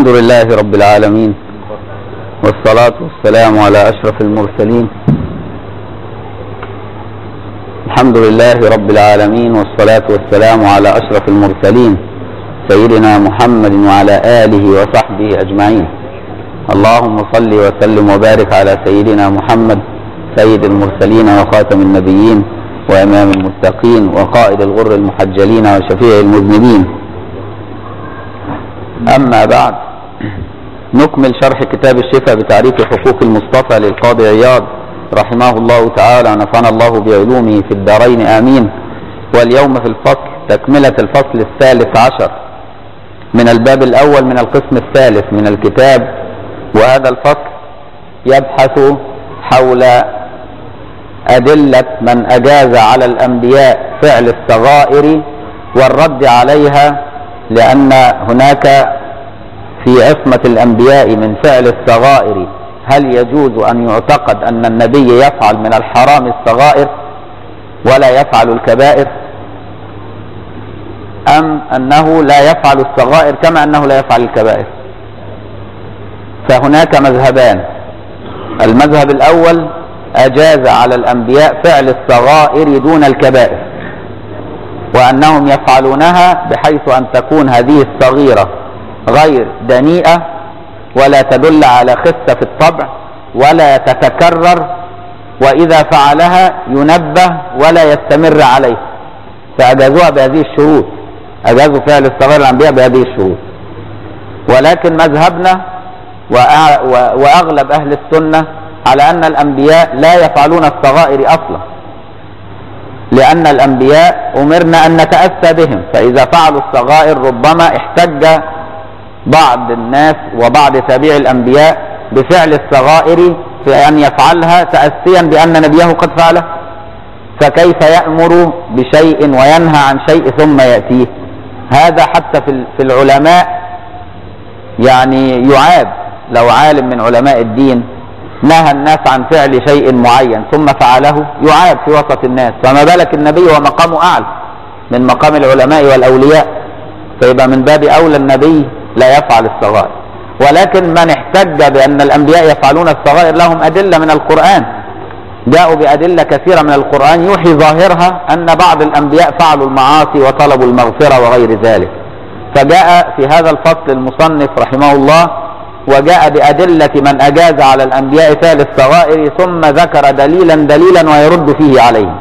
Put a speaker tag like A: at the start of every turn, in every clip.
A: الحمد لله رب العالمين والصلاة والسلام على أشرف المرسلين الحمد لله رب العالمين والصلاة والسلام على أشرف المرسلين سيدنا محمد وعلى آله وصحبه أجمعين اللهم صل وسلم وبارك على سيدنا محمد سيد المرسلين وخاتم النبيين وإمام المتقين وقائد الغر المحجلين وشفيع المذنبين أما بعد نكمل شرح كتاب الشفاء بتعريف حقوق المصطفى للقاضي عياض رحمه الله تعالى ونفعنا الله بعلومه في الدارين آمين واليوم في الفصل تكملة الفصل الثالث عشر من الباب الأول من القسم الثالث من الكتاب وهذا الفصل يبحث حول أدلة من أجاز على الأنبياء فعل الصغائر والرد عليها لأن هناك في عصمة الأنبياء من فعل الصغائر هل يجوز أن يعتقد أن النبي يفعل من الحرام الصغائر ولا يفعل الكبائر أم أنه لا يفعل الصغائر كما أنه لا يفعل الكبائر فهناك مذهبان المذهب الأول أجاز على الأنبياء فعل الصغائر دون الكبائر وأنهم يفعلونها بحيث أن تكون هذه الصغيرة غير دنيئة ولا تدل على خسة في الطبع ولا تتكرر وإذا فعلها ينبه ولا يستمر عليه فأجازوها بهذه الشروط أجازوا فعل الصغير الأنبياء بهذه الشروط ولكن مذهبنا وأغلب أهل السنة على أن الأنبياء لا يفعلون الصغائر أصلا لأن الأنبياء أمرنا أن نتأسى بهم فإذا فعلوا الصغائر ربما احتج بعض الناس وبعض تابع الأنبياء بفعل الصغائر في أن يفعلها تأسيا بأن نبيه قد فعله فكيف يأمر بشيء وينهى عن شيء ثم يأتيه هذا حتى في العلماء يعني يعاب لو عالم من علماء الدين نهى الناس عن فعل شيء معين ثم فعله يعاب في وسط الناس فما بالك النبي ومقامه أعلى من مقام العلماء والأولياء فيبقى من باب أولى النبي لا يفعل الصغائر ولكن من احتج بأن الأنبياء يفعلون الصغائر لهم أدلة من القرآن جاءوا بأدلة كثيرة من القرآن يوحي ظاهرها أن بعض الأنبياء فعلوا المعاصي وطلبوا المغفرة وغير ذلك فجاء في هذا الفصل المصنف رحمه الله وجاء بأدلة من أجاز على الأنبياء فعل الصغائر ثم ذكر دليلا دليلا ويرد فيه عليه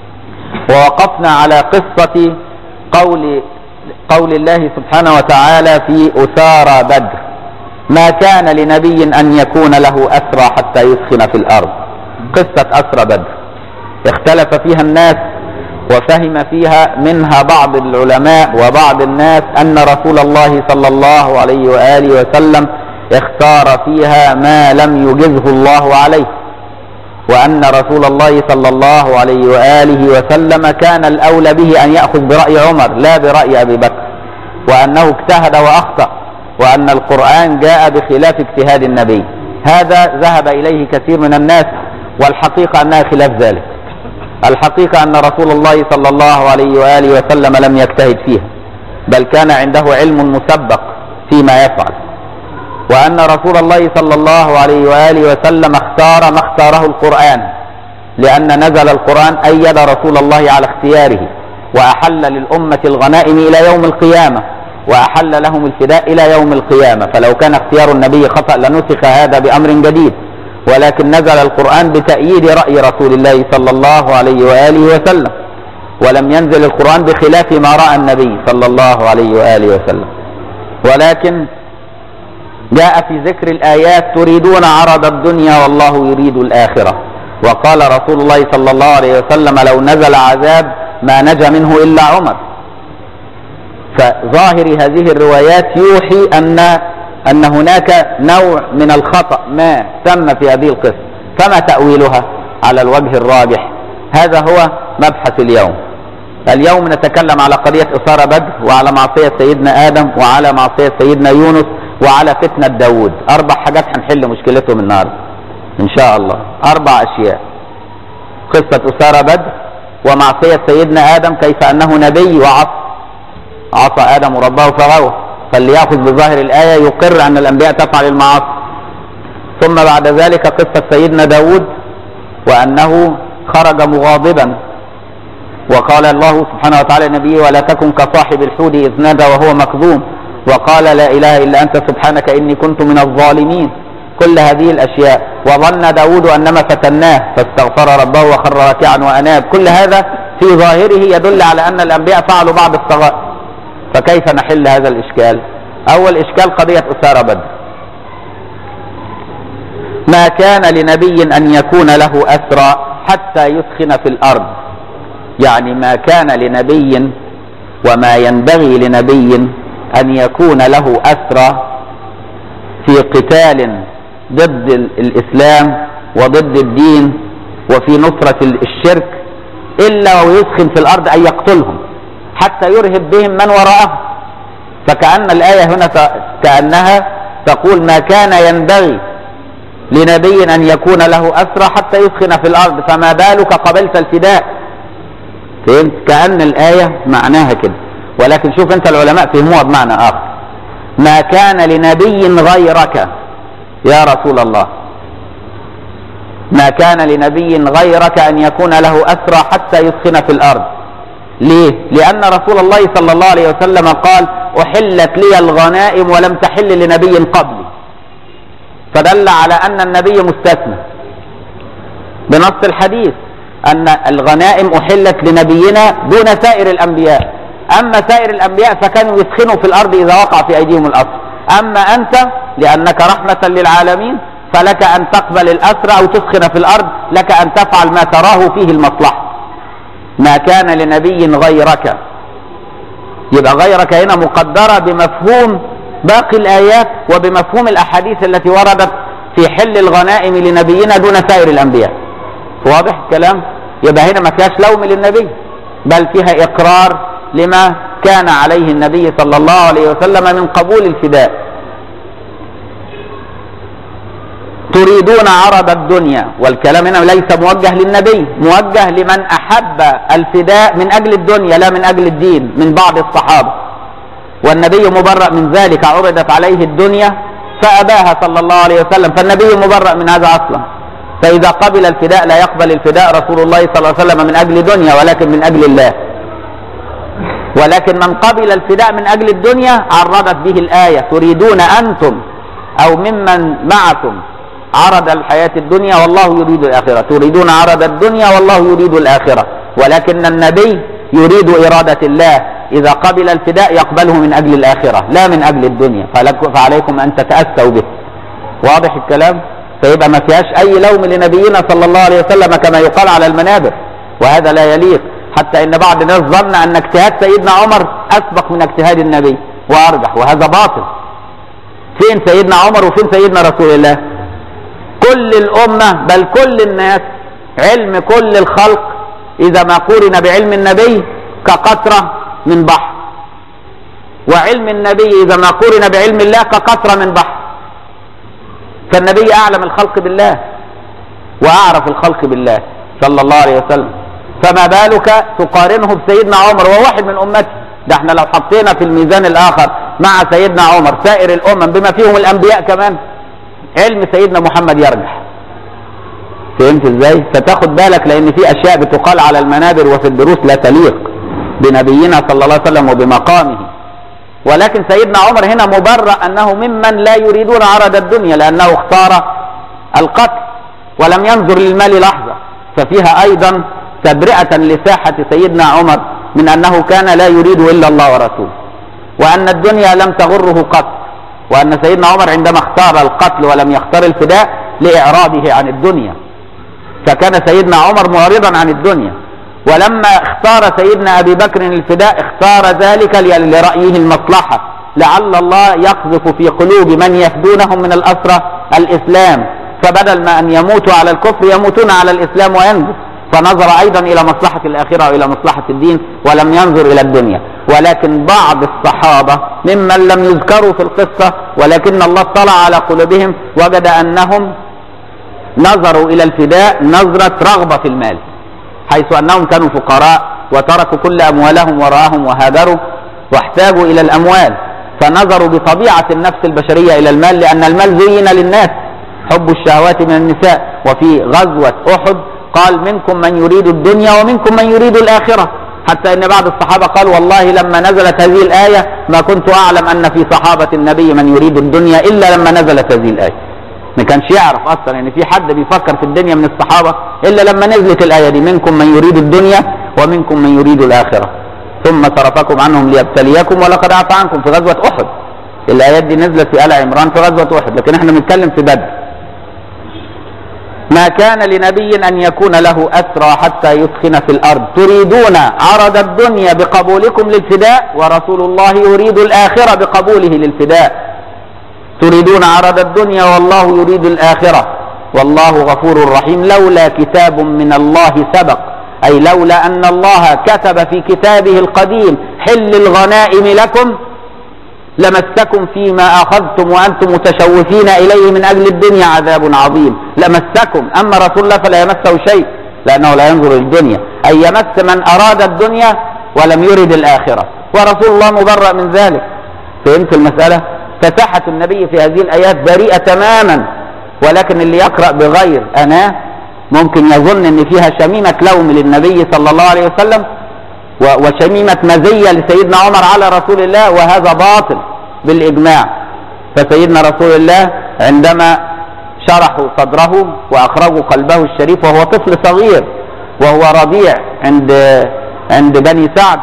A: ووقفنا على قصة قول قول الله سبحانه وتعالى في أسارى بدر ما كان لنبي أن يكون له أسرى حتى يسخن في الأرض قصة أسرى بدر اختلف فيها الناس وفهم فيها منها بعض العلماء وبعض الناس أن رسول الله صلى الله عليه وآله وسلم اختار فيها ما لم يجزه الله عليه وأن رسول الله صلى الله عليه وآله وسلم كان الأولى به أن يأخذ برأي عمر لا برأي أبي بكر وأنه اجتهد وأخطأ وأن القرآن جاء بخلاف اجتهاد النبي هذا ذهب إليه كثير من الناس والحقيقة أنها خلاف ذلك الحقيقة أن رسول الله صلى الله عليه وآله وسلم لم يجتهد فيها بل كان عنده علم مسبق فيما يفعل وأن رسول الله صلى الله عليه وآله وسلم اختار ما اختاره القرآن لأن نزل القرآن أيد رسول الله على اختياره وأحل للأمة الغنائم إلى يوم القيامة وأحل لهم الفداء إلى يوم القيامة فلو كان اختيار النبي خطأ لنسخ هذا بأمر جديد ولكن نزل القرآن بتأييد رأي رسول الله صلى الله عليه وآله وسلم ولم ينزل القرآن بخلاف ما رأى النبي صلى الله عليه وآله وسلم ولكن جاء في ذكر الآيات تريدون عرض الدنيا والله يريد الآخرة وقال رسول الله صلى الله عليه وسلم لو نزل عذاب ما نجا منه إلا عمر فظاهر هذه الروايات يوحي أن أن هناك نوع من الخطأ ما تم في هذه القصة فما تأويلها على الوجه الراجح هذا هو مبحث اليوم اليوم نتكلم على قضية إثارة بدر وعلى معصية سيدنا آدم وعلى معصية سيدنا يونس وعلى فتنة داود أربع حاجات هنحل مشكلتهم النهاردة إن شاء الله أربع أشياء قصة أسارة بدر ومعصية سيدنا آدم كيف أنه نبي وعصى عصى آدم ربه فغوى فاللي ياخذ بظاهر الايه يقر ان الانبياء تفعل المعاصي ثم بعد ذلك قصه سيدنا داود وانه خرج مغاضبا وقال الله سبحانه وتعالى لنبيه ولا تكن كصاحب الحوت اذ نادى وهو مكظوم وقال لا اله الا انت سبحانك اني كنت من الظالمين كل هذه الاشياء وظن داود انما فتناه فاستغفر ربه وخر راكعا واناب كل هذا في ظاهره يدل على ان الانبياء فعلوا بعض الصغائر فكيف نحل هذا الاشكال اول اشكال قضيه اساره بدر ما كان لنبي ان يكون له اسرى حتى يثخن في الارض يعني ما كان لنبي وما ينبغي لنبي ان يكون له اسرى في قتال ضد الاسلام وضد الدين وفي نصرة الشرك الا ويسخن في الارض ان يقتلهم حتى يرهب بهم من وراءه فكأن الآية هنا كأنها تقول ما كان ينبغي لنبي أن يكون له أسرى حتى يسخن في الأرض فما بالك قبلت الفداء فهمت كأن الآية معناها كده ولكن شوف أنت العلماء فهموها بمعنى آخر ما كان لنبي غيرك يا رسول الله ما كان لنبي غيرك أن يكون له أسرى حتى يسخن في الأرض ليه؟ لأن رسول الله صلى الله عليه وسلم قال أحلت لي الغنائم ولم تحل لنبي قبلي فدل على أن النبي مستثنى بنص الحديث أن الغنائم أحلت لنبينا دون سائر الأنبياء أما سائر الأنبياء فكانوا يسخنوا في الأرض إذا وقع في أيديهم الأسر أما أنت لأنك رحمة للعالمين فلك أن تقبل الأسر أو تسخن في الأرض لك أن تفعل ما تراه فيه المصلحة ما كان لنبي غيرك يبقى غيرك هنا مقدرة بمفهوم باقي الآيات وبمفهوم الأحاديث التي وردت في حل الغنائم لنبينا دون سائر الأنبياء واضح الكلام يبقى هنا ما فيهاش لوم للنبي بل فيها إقرار لما كان عليه النبي صلى الله عليه وسلم من قبول الفداء تريدون عرض الدنيا والكلام هنا ليس موجه للنبي موجه لمن أحب الفداء من أجل الدنيا لا من أجل الدين من بعض الصحابة والنبي مبرأ من ذلك عرضت عليه الدنيا فأباها صلى الله عليه وسلم فالنبي مبرأ من هذا أصلا فإذا قبل الفداء لا يقبل الفداء رسول الله صلى الله عليه وسلم من أجل دنيا ولكن من أجل الله ولكن من قبل الفداء من أجل الدنيا عرضت به الآية تريدون أنتم أو ممن معكم عرض الحياة الدنيا والله يريد الآخرة تريدون عرض الدنيا والله يريد الآخرة ولكن النبي يريد إرادة الله إذا قبل الفداء يقبله من أجل الآخرة لا من أجل الدنيا فعليكم أن تتأسوا به واضح الكلام فيبقى ما فيهاش أي لوم لنبينا صلى الله عليه وسلم كما يقال على المنابر وهذا لا يليق حتى ان بعض الناس ظن ان اجتهاد سيدنا عمر اسبق من اجتهاد النبي وارجح وهذا باطل فين سيدنا عمر وفين سيدنا رسول الله كل الامه بل كل الناس علم كل الخلق اذا ما قورن بعلم النبي كقطره من بحر وعلم النبي اذا ما قورن بعلم الله كقطره من بحر فالنبي اعلم الخلق بالله واعرف الخلق بالله صلى الله عليه وسلم فما بالك تقارنه بسيدنا عمر وهو واحد من امته ده احنا لو حطينا في الميزان الاخر مع سيدنا عمر سائر الامم بما فيهم الانبياء كمان علم سيدنا محمد يرجح فهمت ازاي فتاخد بالك لان في اشياء بتقال على المنابر وفي الدروس لا تليق بنبينا صلى الله عليه وسلم وبمقامه ولكن سيدنا عمر هنا مبرأ انه ممن لا يريدون عرض الدنيا لانه اختار القتل ولم ينظر للمال لحظه ففيها ايضا تبرئة لساحة سيدنا عمر من أنه كان لا يريد إلا الله ورسوله وأن الدنيا لم تغره قط وأن سيدنا عمر عندما اختار القتل ولم يختار الفداء لإعراضه عن الدنيا فكان سيدنا عمر معرضا عن الدنيا ولما اختار سيدنا أبي بكر الفداء اختار ذلك لرأيه المصلحة لعل الله يقذف في قلوب من يفدونهم من الأسرة الإسلام فبدل ما أن يموتوا على الكفر يموتون على الإسلام وينزل فنظر ايضا الى مصلحه الاخره والى مصلحه الدين ولم ينظر الى الدنيا ولكن بعض الصحابه ممن لم يذكروا في القصه ولكن الله اطلع على قلوبهم وجد انهم نظروا الى الفداء نظره رغبه في المال حيث انهم كانوا فقراء وتركوا كل اموالهم وراءهم وهاجروا واحتاجوا الى الاموال فنظروا بطبيعة النفس البشرية إلى المال لأن المال زين للناس حب الشهوات من النساء وفي غزوة أحد قال منكم من يريد الدنيا ومنكم من يريد الآخرة حتى ان بعض الصحابة قال والله لما نزلت هذه الآية ما كنت اعلم ان في صحابة النبي من يريد الدنيا الا لما نزلت هذه الآية ما كانش يعرف اصلا ان يعني في حد بيفكر في الدنيا من الصحابة الا لما نزلت الآية دي منكم من يريد الدنيا ومنكم من يريد الآخرة ثم صرفكم عنهم ليبتليكم ولقد عفى عنكم في غزوة احد الايات دي نزلت في آل عمران في غزوة احد لكن احنا بنتكلم في بدر ما كان لنبي أن يكون له أسرى حتى يثخن في الأرض تريدون عرض الدنيا بقبولكم للفداء ورسول الله يريد الآخرة بقبوله للفداء تريدون عرض الدنيا والله يريد الآخرة والله غفور رحيم لولا كتاب من الله سبق أي لولا أن الله كتب في كتابه القديم حل الغنائم لكم لمسكم فيما اخذتم وانتم متشوفين اليه من اجل الدنيا عذاب عظيم لمسكم اما رسول الله فلا يمسه شيء لانه لا ينظر للدنيا اي يمس من اراد الدنيا ولم يرد الاخره ورسول الله مبرأ من ذلك فهمت المساله فساحه النبي في هذه الايات بريئه تماما ولكن اللي يقرا بغير انا ممكن يظن ان فيها شميمه لوم للنبي صلى الله عليه وسلم وشميمة مزية لسيدنا عمر على رسول الله وهذا باطل بالإجماع فسيدنا رسول الله عندما شرحوا صدره وأخرجوا قلبه الشريف وهو طفل صغير وهو رضيع عند عند بني سعد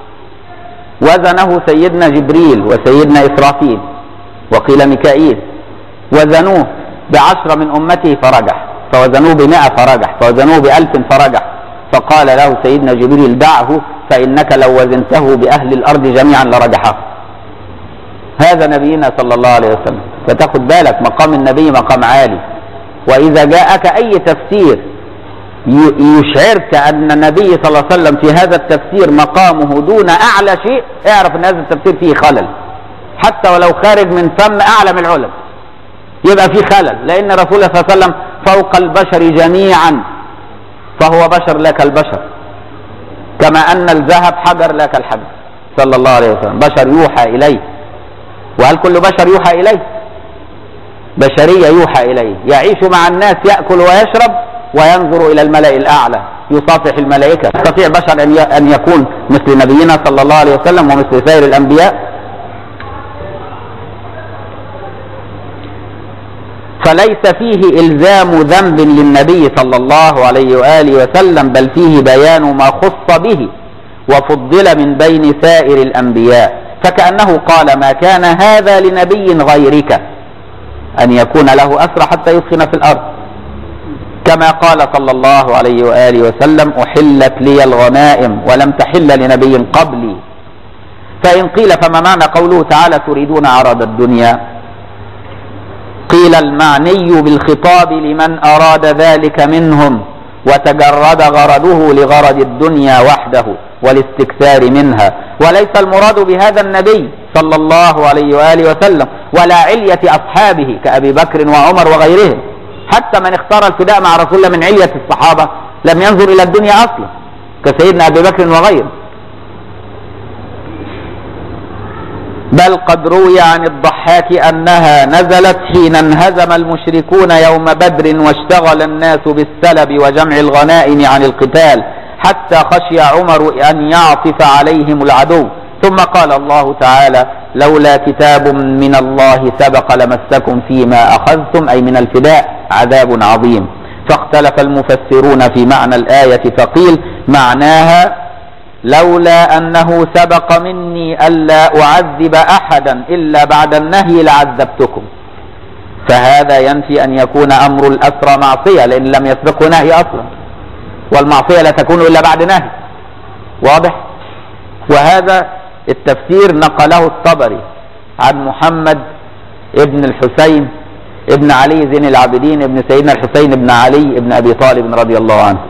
A: وزنه سيدنا جبريل وسيدنا إسرافيل وقيل ميكائيل وزنوه بعشرة من أمته فرجح فوزنوه بمئة فرجح فوزنوه بألف فرجح فقال له سيدنا جبريل دعه فإنك لو وزنته بأهل الأرض جميعا لرجحه هذا نبينا صلى الله عليه وسلم فتاخد بالك مقام النبي مقام عالي وإذا جاءك أي تفسير يشعرك أن النبي صلى الله عليه وسلم في هذا التفسير مقامه دون أعلى شيء اعرف أن هذا التفسير فيه خلل حتى ولو خارج من فم أعلم العلم يبقى فيه خلل لأن رسول الله صلى الله عليه وسلم فوق البشر جميعا فهو بشر لا كالبشر كما أن الذهب حجر لا كالحجر صلى الله عليه وسلم بشر يوحى إليه وهل كل بشر يوحى إليه بشرية يوحى إليه يعيش مع الناس يأكل ويشرب وينظر إلى الملأ الأعلى يصافح الملائكة يستطيع بشر أن يكون مثل نبينا صلى الله عليه وسلم ومثل سائر الأنبياء فليس فيه إلزام ذنب للنبي صلى الله عليه وآله وسلم بل فيه بيان ما خص به وفضل من بين سائر الأنبياء فكأنه قال ما كان هذا لنبي غيرك أن يكون له أسرى حتى يسخن في الأرض كما قال صلى الله عليه وآله وسلم أحلت لي الغنائم ولم تحل لنبي قبلي فإن قيل فما معنى قوله تعالى تريدون عرض الدنيا قيل المعني بالخطاب لمن أراد ذلك منهم وتجرد غرضه لغرض الدنيا وحده والاستكثار منها وليس المراد بهذا النبي صلى الله عليه وآله وسلم ولا علية أصحابه كأبي بكر وعمر وغيرهم حتى من اختار الفداء مع رسول الله من علية الصحابة لم ينظر إلى الدنيا أصلا كسيدنا أبي بكر وغيره بل قد روي عن الضحاك أنها نزلت حين انهزم المشركون يوم بدر واشتغل الناس بالسلب وجمع الغنائم عن القتال حتى خشي عمر أن يعطف عليهم العدو ثم قال الله تعالى لولا كتاب من الله سبق لمسكم فيما أخذتم أي من الفداء عذاب عظيم فاختلف المفسرون في معنى الآية فقيل معناها لولا أنه سبق مني ألا أعذب أحدا إلا بعد النهي لعذبتكم فهذا ينفي أن يكون أمر الأسرى معصية لأن لم يسبقه نهي أصلا والمعصية لا تكون إلا بعد نهي واضح وهذا التفسير نقله الطبري عن محمد ابن الحسين ابن علي زين العابدين ابن سيدنا الحسين ابن علي ابن أبي طالب رضي الله عنه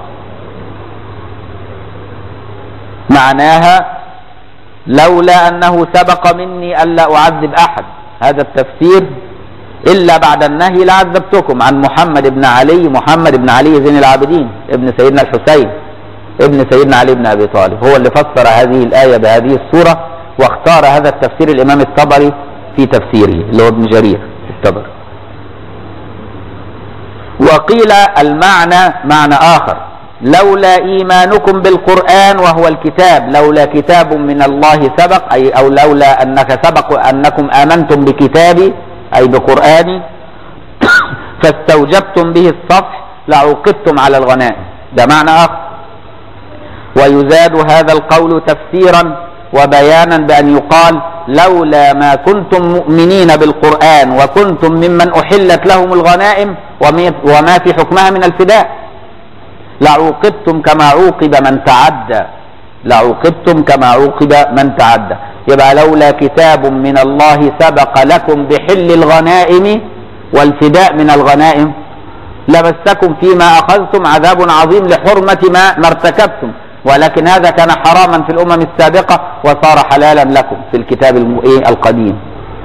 A: معناها لولا أنه سبق مني ألا أعذب أحد هذا التفسير إلا بعد النهي لعذبتكم عن محمد بن علي محمد بن علي زين العابدين ابن سيدنا الحسين ابن سيدنا علي بن أبي طالب هو اللي فسر هذه الآية بهذه الصورة واختار هذا التفسير الإمام الطبري في تفسيره اللي هو ابن جرير الطبري وقيل المعنى معنى آخر لولا إيمانكم بالقرآن وهو الكتاب لولا كتاب من الله سبق أي أو لولا أنك سبق أنكم آمنتم بكتابي أي بقرآني فاستوجبتم به الصفح لعوقبتم على الغنائم ده معنى آخر ويزاد هذا القول تفسيرا وبيانا بأن يقال لولا ما كنتم مؤمنين بالقرآن وكنتم ممن أحلت لهم الغنائم وما في حكمها من الفداء لعوقبتم كما عوقب من تعدى لعوقبتم كما عوقب من تعدى يبقى لولا كتاب من الله سبق لكم بحل الغنائم والفداء من الغنائم لمسكم فيما أخذتم عذاب عظيم لحرمة ما, ما ارتكبتم ولكن هذا كان حراما في الأمم السابقة وصار حلالا لكم في الكتاب القديم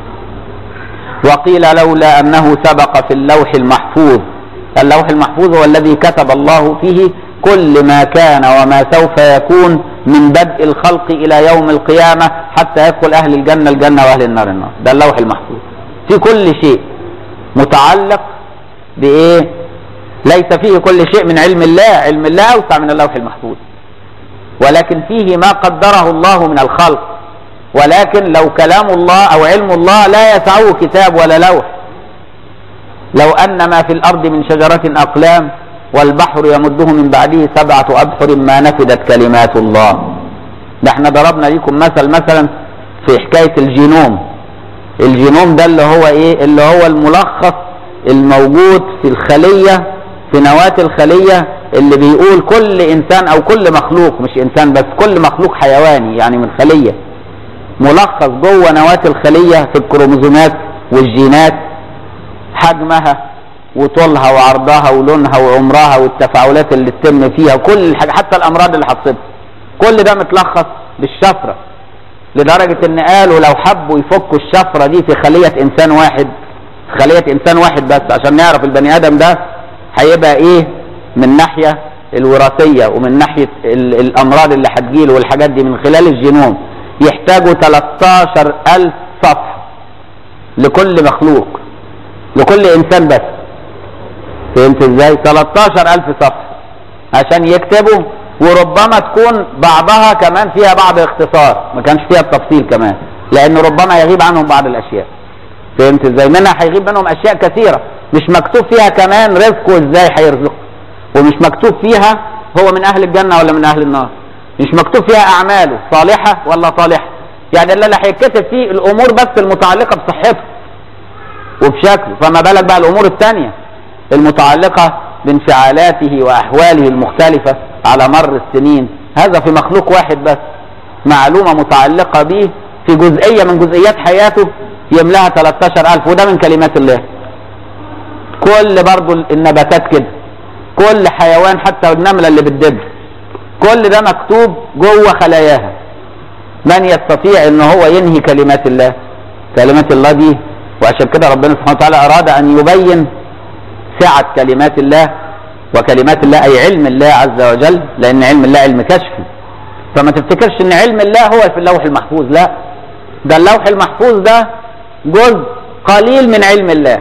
A: وقيل لولا أنه سبق في اللوح المحفوظ اللوح المحفوظ هو الذي كتب الله فيه كل ما كان وما سوف يكون من بدء الخلق إلى يوم القيامة حتى يدخل أهل الجنة الجنة وأهل النار النار ده اللوح المحفوظ في كل شيء متعلق بإيه ليس فيه كل شيء من علم الله علم الله أوسع من اللوح المحفوظ ولكن فيه ما قدره الله من الخلق ولكن لو كلام الله أو علم الله لا يسعه كتاب ولا لوح لو أن ما في الأرض من شجرة أقلام والبحر يمده من بعده سبعة أبحر ما نفدت كلمات الله ده احنا ضربنا لكم مثل مثلا في حكاية الجينوم الجينوم ده اللي هو ايه اللي هو الملخص الموجود في الخلية في نواة الخلية اللي بيقول كل انسان او كل مخلوق مش انسان بس كل مخلوق حيواني يعني من خلية ملخص جوه نواة الخلية في الكروموزومات والجينات حجمها وطولها وعرضها ولونها وعمرها والتفاعلات اللي تتم فيها كل الحاجة حتى الامراض اللي هتصيبها كل ده متلخص بالشفرة لدرجة ان قالوا لو حبوا يفكوا الشفرة دي في خلية انسان واحد خلية انسان واحد بس عشان نعرف البني ادم ده هيبقى ايه من ناحية الوراثية ومن ناحية ال الامراض اللي هتجيله والحاجات دي من خلال الجينوم يحتاجوا 13 الف صفحة لكل مخلوق لكل انسان بس فهمت ازاي 13 الف صفحة عشان يكتبوا وربما تكون بعضها كمان فيها بعض اختصار ما كانش فيها التفصيل كمان لان ربما يغيب عنهم بعض الاشياء فهمت ازاي منها هيغيب منهم اشياء كثيره مش مكتوب فيها كمان رزقه ازاي هيرزقه ومش مكتوب فيها هو من اهل الجنه ولا من اهل النار مش مكتوب فيها اعماله صالحه ولا طالحه يعني اللي هيتكتب فيه الامور بس المتعلقه بصحته وبشكله فما بالك بقى الامور الثانيه المتعلقه بانفعالاته واحواله المختلفه على مر السنين هذا في مخلوق واحد بس معلومه متعلقه به في جزئيه من جزئيات حياته يملاها 13000 وده من كلمات الله كل برضو النباتات كده كل حيوان حتى النمله اللي بتدب كل ده مكتوب جوه خلاياها من يستطيع ان هو ينهي كلمات الله كلمات الله دي وعشان كده ربنا سبحانه وتعالى اراد ان يبين سعه كلمات الله وكلمات الله اي علم الله عز وجل لان علم الله علم كشفي فما تفتكرش ان علم الله هو في اللوح المحفوظ لا ده اللوح المحفوظ ده جزء قليل من علم الله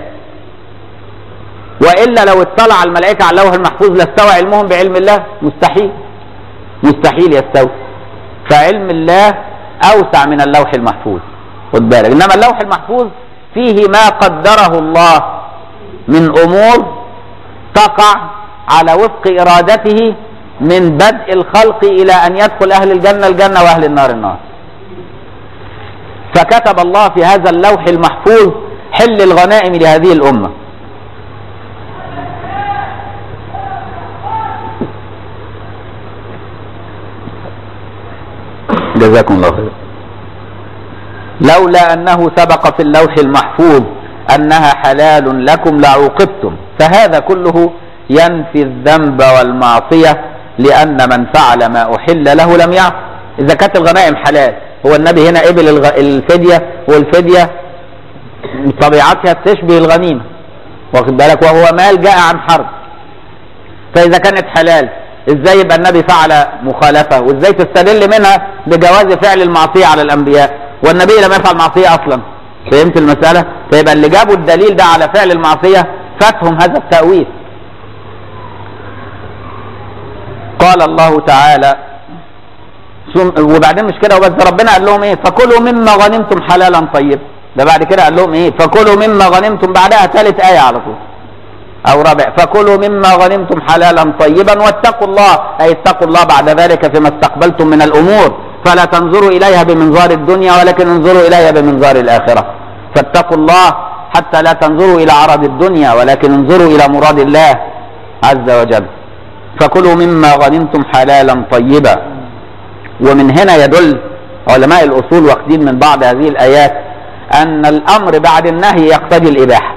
A: والا لو اطلع الملائكه على اللوح المحفوظ لاستوى علمهم بعلم الله مستحيل مستحيل يستوي فعلم الله اوسع من اللوح المحفوظ خد بالك انما اللوح المحفوظ فيه ما قدره الله من امور تقع على وفق ارادته من بدء الخلق الى ان يدخل اهل الجنه الجنه واهل النار النار فكتب الله في هذا اللوح المحفوظ حل الغنائم لهذه الامه جزاكم الله خير لولا انه سبق في اللوح المحفوظ انها حلال لكم لعوقبتم فهذا كله ينفي الذنب والمعصيه لان من فعل ما احل له لم يعص اذا كانت الغنائم حلال هو النبي هنا قبل الغ... الفديه والفديه طبيعتها تشبه الغنيمه واخد بالك وهو مال جاء عن حرب فاذا كانت حلال ازاي يبقى النبي فعل مخالفه وازاي تستدل منها بجواز فعل المعصيه على الانبياء والنبي لم يفعل معصية أصلا فهمت المسألة فيبقى اللي جابوا الدليل ده على فعل المعصية فاتهم هذا التأويل قال الله تعالى وبعدين مش كده وبس ربنا قال لهم ايه فكلوا مما غنمتم حلالا طيبا ده بعد كده قال لهم ايه فكلوا مما غنمتم بعدها ثالث آية على طول او رابع فكلوا مما غنمتم حلالا طيبا واتقوا الله اي اتقوا الله بعد ذلك فيما استقبلتم من الامور فلا تنظروا اليها بمنظار الدنيا ولكن انظروا اليها بمنظار الاخره فاتقوا الله حتى لا تنظروا الى عرض الدنيا ولكن انظروا الى مراد الله عز وجل فكلوا مما غنمتم حلالا طيبا ومن هنا يدل علماء الاصول واخدين من بعض هذه الايات ان الامر بعد النهي يقتضي الاباحه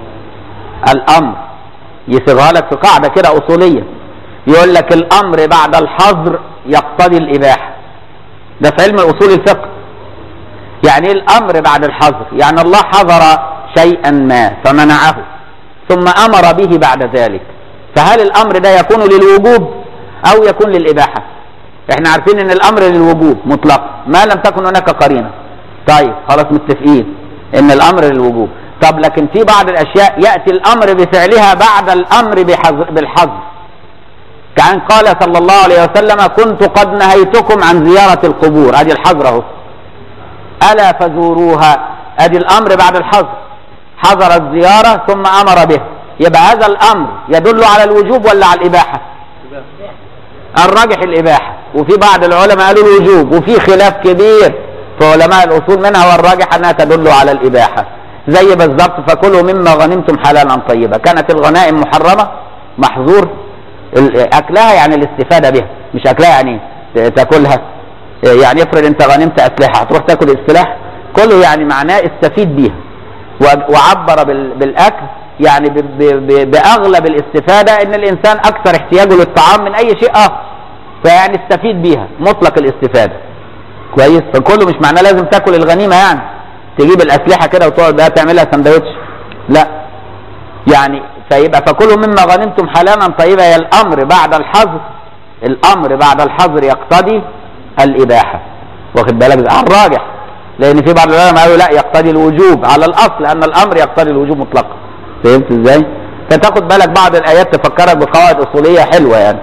A: الامر يصيغها لك في قاعده كده اصوليه يقول لك الامر بعد الحظر يقتضي الاباحه ده في علم اصول الفقه يعني ايه الامر بعد الحظر يعني الله حظر شيئا ما فمنعه ثم امر به بعد ذلك فهل الامر ده يكون للوجوب او يكون للاباحه احنا عارفين ان الامر للوجوب مطلقا ما لم تكن هناك قرينه طيب خلاص متفقين ان الامر للوجوب طب لكن في بعض الاشياء ياتي الامر بفعلها بعد الامر بحظر بالحظر كان قال صلى الله عليه وسلم كنت قد نهيتكم عن زياره القبور ادي الحظر اهو الا فزوروها ادي الامر بعد الحظر حظر الزياره ثم امر به يبقى هذا الامر يدل على الوجوب ولا على الاباحه الراجح الاباحه وفي بعض العلماء قالوا الوجوب وفي خلاف كبير في علماء الاصول منها والراجح انها تدل على الاباحه زي بالظبط فكلوا مما غنمتم حلالا طيبا كانت الغنائم محرمه محظور اكلها يعني الاستفاده بها مش اكلها يعني تاكلها يعني افرض انت غنمت اسلحه هتروح تاكل السلاح كله يعني معناه استفيد بيها وعبر بالاكل يعني باغلب الاستفاده ان الانسان اكثر احتياجه للطعام من اي شيء اخر فيعني استفيد بيها مطلق الاستفاده كويس فكله مش معناه لازم تاكل الغنيمه يعني تجيب الاسلحه كده وتقعد بقى تعملها سندوتش لا يعني فيبقى فكلوا مما غنمتم حلالا طيبا هي الامر بعد الحظر الامر بعد الحظر يقتضي الاباحه واخد بالك على الراجح لان في بعض العلماء قالوا لا يقتضي الوجوب على الاصل ان الامر يقتضي الوجوب مطلقا فهمت ازاي؟ فتاخد بالك بعض الايات تفكرك بقواعد اصوليه حلوه يعني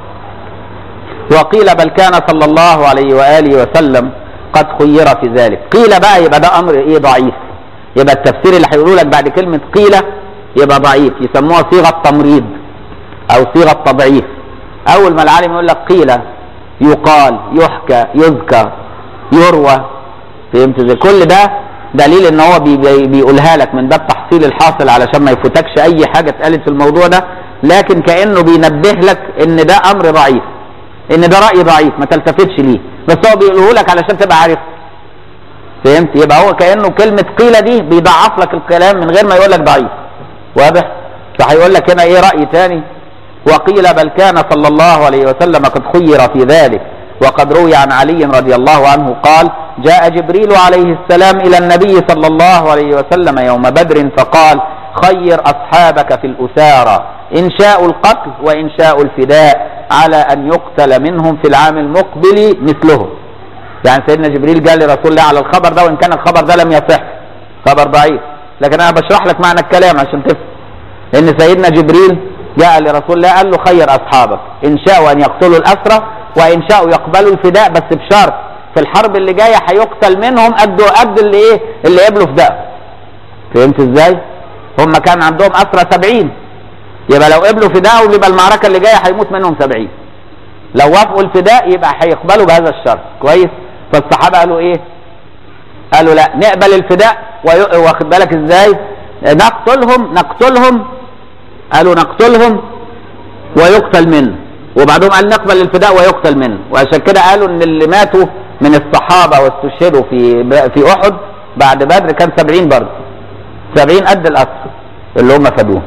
A: وقيل بل كان صلى الله عليه واله وسلم قد خير في ذلك قيل بقى يبقى ده امر ايه ضعيف يبقى التفسير اللي هيقولوا لك بعد كلمه قيل يبقى ضعيف يسموها صيغه تمريض او صيغه تضعيف اول ما العالم يقول لك قيل يقال يحكى يذكر يروى فهمت ازاي كل ده دليل ان هو بي بي بيقولها لك من باب تحصيل الحاصل علشان ما يفوتكش اي حاجه اتقالت في الموضوع ده لكن كانه بينبه لك ان ده امر ضعيف ان ده راي ضعيف ما تلتفتش ليه بس هو بيقوله لك علشان تبقى عارف فهمت يبقى هو كانه كلمه قيل دي بيضعف لك الكلام من غير ما يقول لك ضعيف واضح فهيقول لك هنا ايه راي تاني وقيل بل كان صلى الله عليه وسلم قد خير في ذلك وقد روي عن علي رضي الله عنه قال جاء جبريل عليه السلام الى النبي صلى الله عليه وسلم يوم بدر فقال خير اصحابك في الاسارى ان شاءوا القتل وان شاءوا الفداء على ان يقتل منهم في العام المقبل مثلهم يعني سيدنا جبريل قال لرسول الله على الخبر ده وان كان الخبر ده لم يصح خبر ضعيف لكن انا بشرح لك معنى الكلام عشان تفهم لان سيدنا جبريل جاء لرسول الله قال له خير اصحابك ان شاءوا ان يقتلوا الاسرى وان شاءوا يقبلوا الفداء بس بشرط في الحرب اللي جايه هيقتل منهم قد قد اللي ايه اللي قبلوا فداء فهمت ازاي هم كان عندهم اسرى 70 يبقى لو قبلوا فداء يبقى المعركه اللي جايه هيموت منهم 70 لو وافقوا الفداء يبقى هيقبلوا بهذا الشرط كويس فالصحابه قالوا ايه قالوا لا نقبل الفداء واخد بالك ازاي نقتلهم نقتلهم قالوا نقتلهم ويقتل منه وبعدهم قال نقبل الفداء ويقتل منه وعشان كده قالوا ان اللي ماتوا من الصحابه واستشهدوا في في احد بعد بدر كان 70 برضه 70 قد الاسر اللي هم فدوه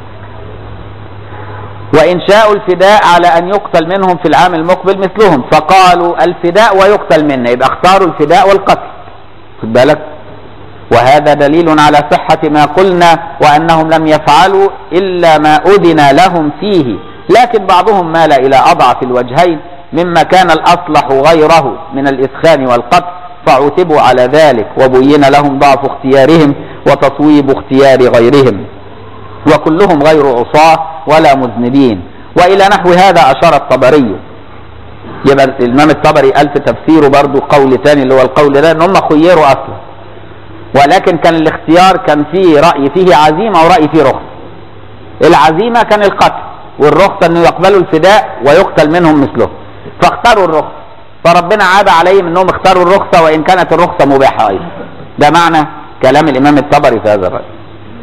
A: وإن شاءوا الفداء على أن يقتل منهم في العام المقبل مثلهم فقالوا الفداء ويقتل منا يبقى اختاروا الفداء والقتل خد بالك وهذا دليل على صحة ما قلنا وأنهم لم يفعلوا إلا ما أذن لهم فيه لكن بعضهم مال إلى أضعف الوجهين مما كان الأصلح غيره من الإسخان والقتل فعتبوا على ذلك وبين لهم ضعف اختيارهم وتصويب اختيار غيرهم وكلهم غير عصاة ولا مذنبين وإلى نحو هذا أشار الطبري يبقى الإمام الطبري قال في تفسيره برضو قول تاني اللي هو القول ده إن هم خيروا أصلا ولكن كان الاختيار كان فيه رأي فيه عزيمة ورأي فيه رخصة العزيمة كان القتل والرخصة انه يقبلوا الفداء ويقتل منهم مثله فاختاروا الرخصة فربنا عاب عليهم انهم اختاروا الرخصة وان كانت الرخصة مباحة ايضا ده معنى كلام الامام الطبري في هذا الرأي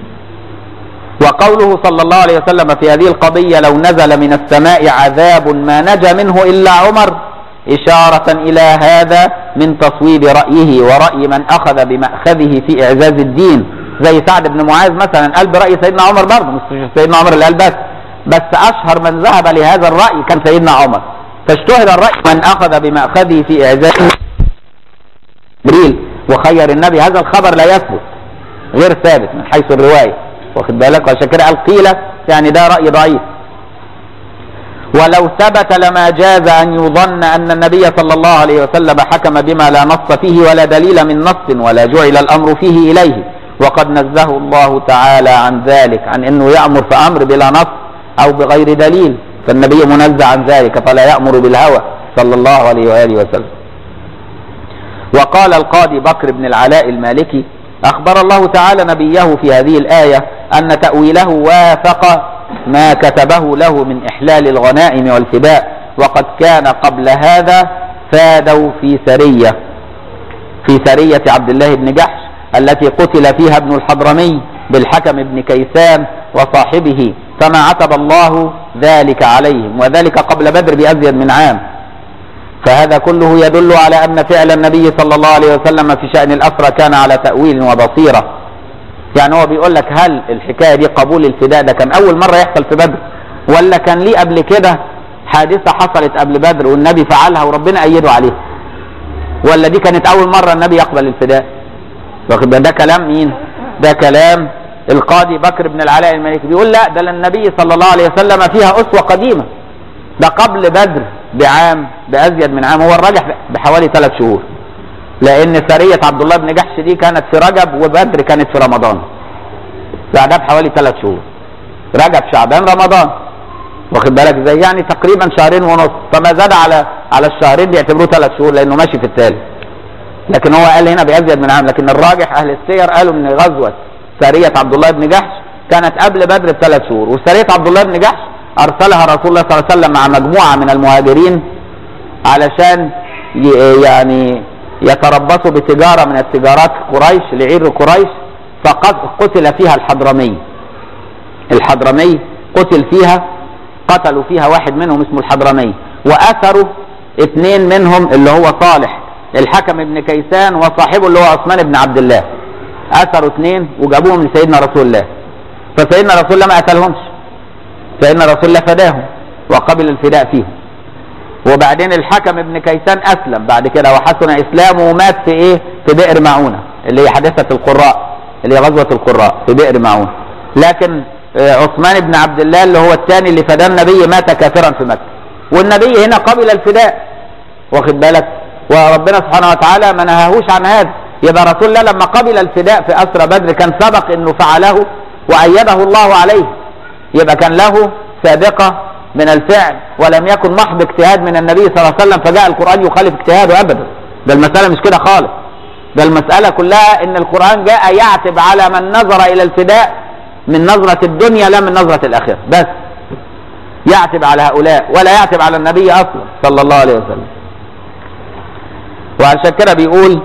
A: وقوله صلى الله عليه وسلم في هذه القضية لو نزل من السماء عذاب ما نجا منه إلا عمر إشارة إلى هذا من تصويب رأيه ورأي من أخذ بمأخذه في إعزاز الدين زي سعد بن معاذ مثلا قال برأي سيدنا عمر برضه مش سيدنا عمر اللي قال بس بس أشهر من ذهب لهذا الرأي كان سيدنا عمر فاشتهر الرأي من أخذ بمأخذه في إعزاز جبريل وخير النبي هذا الخبر لا يثبت غير ثابت من حيث الرواية واخد بالك وعشان كده قال قيل يعني ده رأي ضعيف ولو ثبت لما جاز أن يظن أن النبي صلى الله عليه وسلم حكم بما لا نص فيه ولا دليل من نص ولا جعل الأمر فيه إليه وقد نزه الله تعالى عن ذلك عن أنه يأمر في أمر بلا نص أو بغير دليل فالنبي منزه عن ذلك فلا يأمر بالهوى صلى الله عليه وآله وسلم وقال القاضي بكر بن العلاء المالكي أخبر الله تعالى نبيه في هذه الآية أن تأويله وافق ما كتبه له من إحلال الغنائم والفداء وقد كان قبل هذا فادوا في سرية في سرية عبد الله بن جحش التي قتل فيها ابن الحضرمي بالحكم بن كيسان وصاحبه فما عتب الله ذلك عليهم وذلك قبل بدر بأزيد من عام فهذا كله يدل على أن فعل النبي صلى الله عليه وسلم في شأن الأسرى كان على تأويل وبصيرة يعني هو بيقول لك هل الحكاية دي قبول الفداء ده كان أول مرة يحصل في بدر ولا كان ليه قبل كده حادثة حصلت قبل بدر والنبي فعلها وربنا أيده عليها ولا دي كانت أول مرة النبي يقبل الفداء واخد ده كلام مين ده كلام القاضي بكر بن العلاء المالكي بيقول لا ده النبي صلى الله عليه وسلم فيها أسوة قديمة ده قبل بدر بعام بأزيد من عام هو الراجح بحوالي ثلاث شهور لأن سرية عبد الله بن جحش دي كانت في رجب وبدر كانت في رمضان بعدها بحوالي ثلاث شهور رجب شعبان رمضان واخد بالك ازاي يعني تقريبا شهرين ونص فما زاد على على الشهرين بيعتبروه ثلاث شهور لانه ماشي في الثالث لكن هو قال هنا بأزيد من عام لكن الراجح اهل السير قالوا ان غزوه سريه عبد الله بن جحش كانت قبل بدر بثلاث شهور وسريه عبد الله بن جحش ارسلها رسول الله صلى الله عليه وسلم مع مجموعه من المهاجرين علشان يعني يتربصوا بتجاره من التجارات قريش لعير قريش فقد قتل فيها الحضرمي الحضرمي قتل فيها قتلوا فيها واحد منهم اسمه الحضرمي واثروا اثنين منهم اللي هو صالح الحكم ابن كيسان وصاحبه اللي هو عثمان بن عبد الله اثروا اثنين وجابوهم لسيدنا رسول الله فسيدنا رسول الله ما قتلهمش سيدنا رسول الله فداهم وقبل الفداء فيهم وبعدين الحكم ابن كيسان اسلم بعد كده وحسن اسلامه ومات في ايه في بئر معونه اللي هي حادثه القراء اللي هي غزوه القراء في بئر معونه لكن عثمان بن عبد الله اللي هو الثاني اللي فداه النبي مات كافرا في مكه والنبي هنا قبل الفداء واخد بالك وربنا سبحانه وتعالى ما نهاهوش عن هذا يبقى رسول الله لما قبل الفداء في اسرى بدر كان سبق انه فعله وايده الله عليه يبقى كان له سابقه من الفعل ولم يكن محض اجتهاد من النبي صلى الله عليه وسلم فجاء القران يخالف اجتهاده ابدا ده المساله مش كده خالص ده المساله كلها ان القران جاء يعتب على من نظر الى الفداء من نظره الدنيا لا من نظره الاخره بس يعتب على هؤلاء ولا يعتب على النبي اصلا صلى الله عليه وسلم وعشان كده بيقول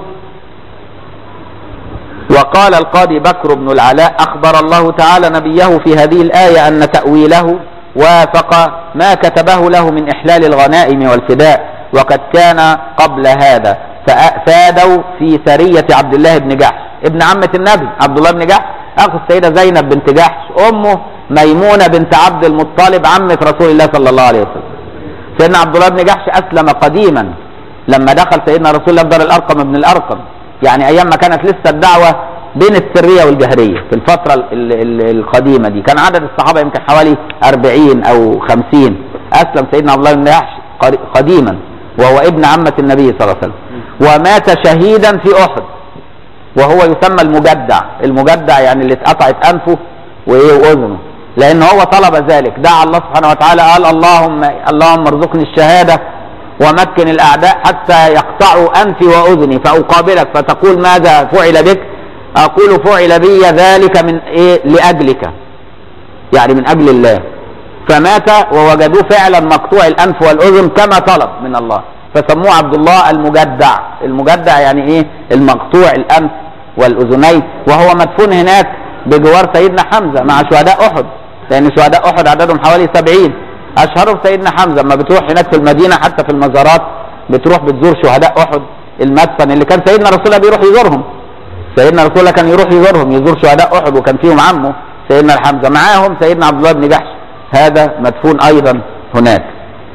A: وقال القاضي بكر بن العلاء أخبر الله تعالى نبيه في هذه الآية أن تأويله وافق ما كتبه له من إحلال الغنائم والفداء وقد كان قبل هذا فادوا في سرية عبد الله بن جحش ابن عمة النبي عبد الله بن جحش أخو السيدة زينب بنت جحش أمه ميمونة بنت عبد المطلب عمة رسول الله صلى الله عليه وسلم سيدنا عبد الله بن جحش أسلم قديما لما دخل سيدنا رسول الله في دار الأرقم ابن الأرقم يعني ايام ما كانت لسه الدعوه بين السريه والجهريه في الفتره ال ال القديمه دي كان عدد الصحابه يمكن حوالي 40 او 50 اسلم سيدنا عبد الله بن جحش قديما وهو ابن عمه النبي صلى الله عليه وسلم ومات شهيدا في احد وهو يسمى المجدع المجدع يعني اللي اتقطعت انفه وايه واذنه لان هو طلب ذلك دعا الله سبحانه وتعالى قال اللهم اللهم ارزقني الشهاده ومكن الاعداء حتى يقطعوا انفي واذني فاقابلك فتقول ماذا فعل بك اقول فعل بي ذلك من ايه لاجلك يعني من اجل الله فمات ووجدوه فعلا مقطوع الانف والاذن كما طلب من الله فسموه عبد الله المجدع المجدع يعني ايه المقطوع الانف والاذنين وهو مدفون هناك بجوار سيدنا حمزه مع شهداء احد لان شهداء احد عددهم حوالي سبعين اشهرهم سيدنا حمزه اما بتروح هناك في المدينه حتى في المزارات بتروح بتزور شهداء احد المدفن اللي كان سيدنا رسول الله بيروح يزورهم سيدنا رسول الله كان يروح يزورهم يزور شهداء احد وكان فيهم عمه سيدنا الحمزه معاهم سيدنا عبد الله بن جحش هذا مدفون ايضا هناك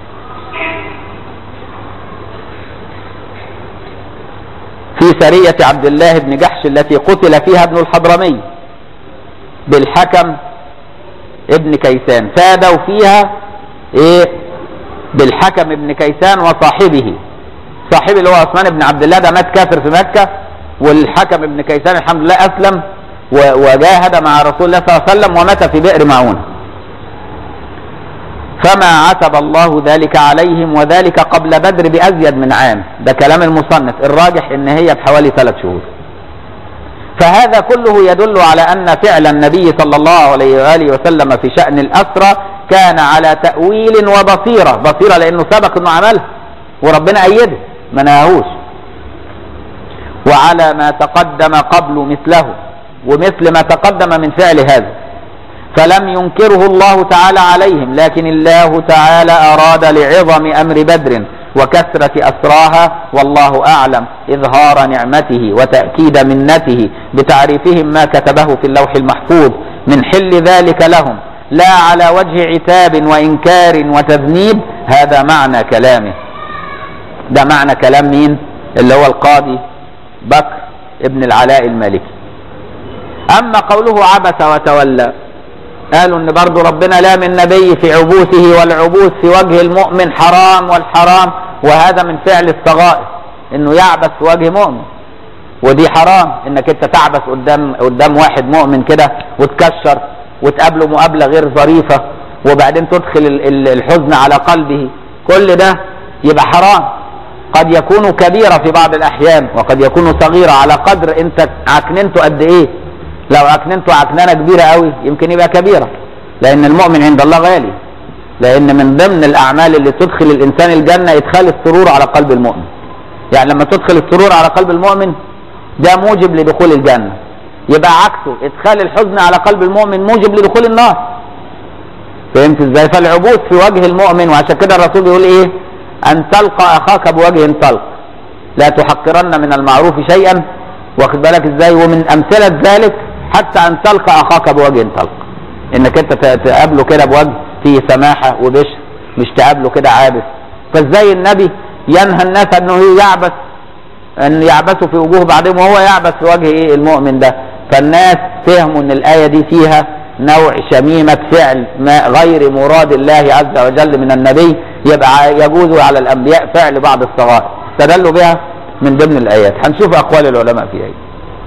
A: في سرية عبد الله بن جحش التي قتل فيها ابن الحضرمي بالحكم ابن كيسان فادوا فيها ايه بالحكم ابن كيسان وصاحبه صاحبه اللي هو عثمان بن عبد الله ده مات كافر في مكة والحكم ابن كيسان الحمد لله اسلم وجاهد مع رسول الله صلى الله عليه وسلم ومات في بئر معونه فما عتب الله ذلك عليهم وذلك قبل بدر بأزيد من عام ده كلام المصنف الراجح ان هي بحوالي ثلاث شهور فهذا كله يدل على أن فعل النبي صلى الله عليه وآله وسلم في شأن الأسرى كان على تأويل وبصيرة بصيرة لأنه سبق أنه عملها وربنا أيده ما نهاهوش وعلى ما تقدم قبل مثله ومثل ما تقدم من فعل هذا فلم ينكره الله تعالى عليهم لكن الله تعالى أراد لعظم أمر بدر وكثرة أسراها والله أعلم إظهار نعمته وتأكيد منته بتعريفهم ما كتبه في اللوح المحفوظ من حل ذلك لهم لا على وجه عتاب وإنكار وتذنيب هذا معنى كلامه ده معنى كلام مين اللي هو القاضي بكر ابن العلاء المالكي أما قوله عبس وتولى قالوا ان برضو ربنا لام النبي في عبوسه والعبوس في وجه المؤمن حرام والحرام وهذا من فعل الصغائر انه يعبس في وجه مؤمن ودي حرام انك انت تعبس قدام قدام واحد مؤمن كده وتكشر وتقابله مقابله غير ظريفه وبعدين تدخل الحزن على قلبه كل ده يبقى حرام قد يكون كبيرة في بعض الأحيان وقد يكون صغيرة على قدر أنت عكننته قد إيه لو عكننته عكننة كبيرة قوي يمكن يبقى كبيرة لأن المؤمن عند الله غالي لأن من ضمن الأعمال اللي تدخل الإنسان الجنة إدخال السرور على قلب المؤمن يعني لما تدخل السرور على قلب المؤمن ده موجب لدخول الجنة يبقى عكسه إدخال الحزن على قلب المؤمن موجب لدخول النار فهمت ازاي فالعبوس في وجه المؤمن وعشان كده الرسول بيقول ايه ان تلقى اخاك بوجه طلق لا تحقرن من المعروف شيئا واخد بالك ازاي ومن امثله ذلك حتى ان تلقى اخاك بوجه طلق انك انت تقابله كده بوجه فيه سماحه وبشر مش تقابله كده عابس فازاي النبي ينهى الناس انه يعبس ان يعبسوا في وجوه بعضهم وهو يعبس في وجه ايه المؤمن ده فالناس فهموا ان الايه دي فيها نوع شميمة فعل ما غير مراد الله عز وجل من النبي يبقى يجوز على الأنبياء فعل بعض الصغائر استدلوا بها من ضمن الآيات هنشوف أقوال العلماء فيها إيه.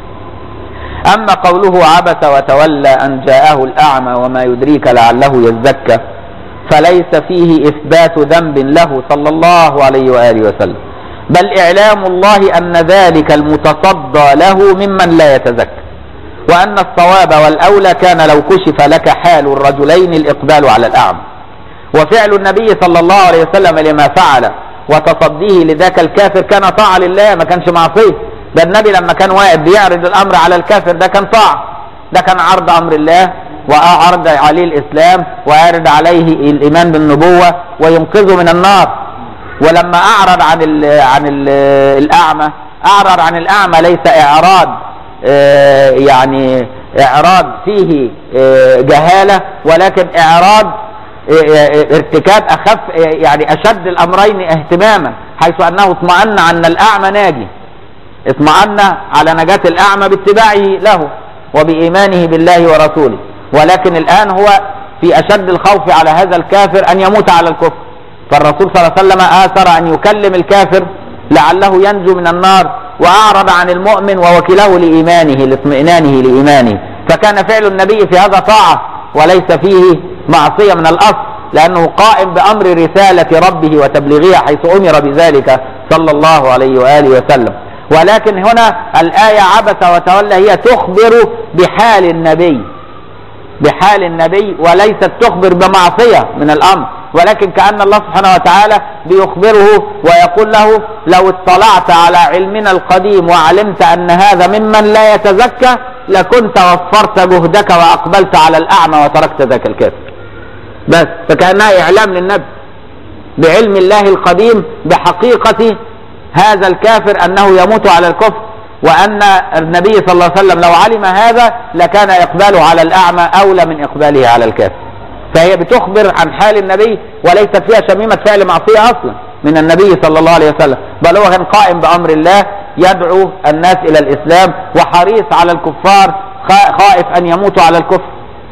A: أما قوله عبس وتولى أن جاءه الأعمى وما يدريك لعله يزكى فليس فيه إثبات ذنب له صلى الله عليه وآله وسلم بل إعلام الله أن ذلك المتصدى له ممن لا يتزكى وأن الصواب والأولى كان لو كشف لك حال الرجلين الإقبال على الأعمى وفعل النبي صلى الله عليه وسلم لما فعل وتصديه لذاك الكافر كان طاعة لله ما كانش معصية ده النبي لما كان واقف بيعرض الأمر على الكافر ده كان طاعة ده كان عرض أمر الله وعرض عليه الإسلام وعرض عليه الإيمان بالنبوة وينقذه من النار ولما أعرض عن ال عن ال الأعمى أعرض عن الأعمى ليس إعراض يعني اعراض فيه جهالة ولكن اعراض ارتكاب اخف يعني اشد الامرين اهتماما حيث انه اطمأن ان الاعمى ناجي اطمأن على نجاة الاعمى باتباعه له وبايمانه بالله ورسوله ولكن الان هو في اشد الخوف على هذا الكافر ان يموت على الكفر فالرسول صلى الله عليه وسلم اثر ان يكلم الكافر لعله ينجو من النار وأعرض عن المؤمن ووكله لإيمانه لاطمئنانه لإيمانه فكان فعل النبي في هذا طاعة وليس فيه معصية من الأصل لأنه قائم بأمر رسالة ربه وتبليغها حيث أمر بذلك صلى الله عليه وآله وسلم ولكن هنا الآية عبس وتولى هي تخبر بحال النبي بحال النبي وليست تخبر بمعصية من الأمر ولكن كأن الله سبحانه وتعالى بيخبره ويقول له لو اطلعت على علمنا القديم وعلمت أن هذا ممن لا يتزكى لكنت وفرت جهدك وأقبلت على الأعمى وتركت ذاك الكافر بس فكأنها إعلام للنبي بعلم الله القديم بحقيقة هذا الكافر أنه يموت على الكفر وأن النبي صلى الله عليه وسلم لو علم هذا لكان إقباله على الأعمى أولى من إقباله على الكافر فهي بتخبر عن حال النبي وليست فيها شميمة فعل معصية أصلا من النبي صلى الله عليه وسلم بل هو كان قائم بأمر الله يدعو الناس إلى الإسلام وحريص على الكفار خائف أن يموتوا على الكفر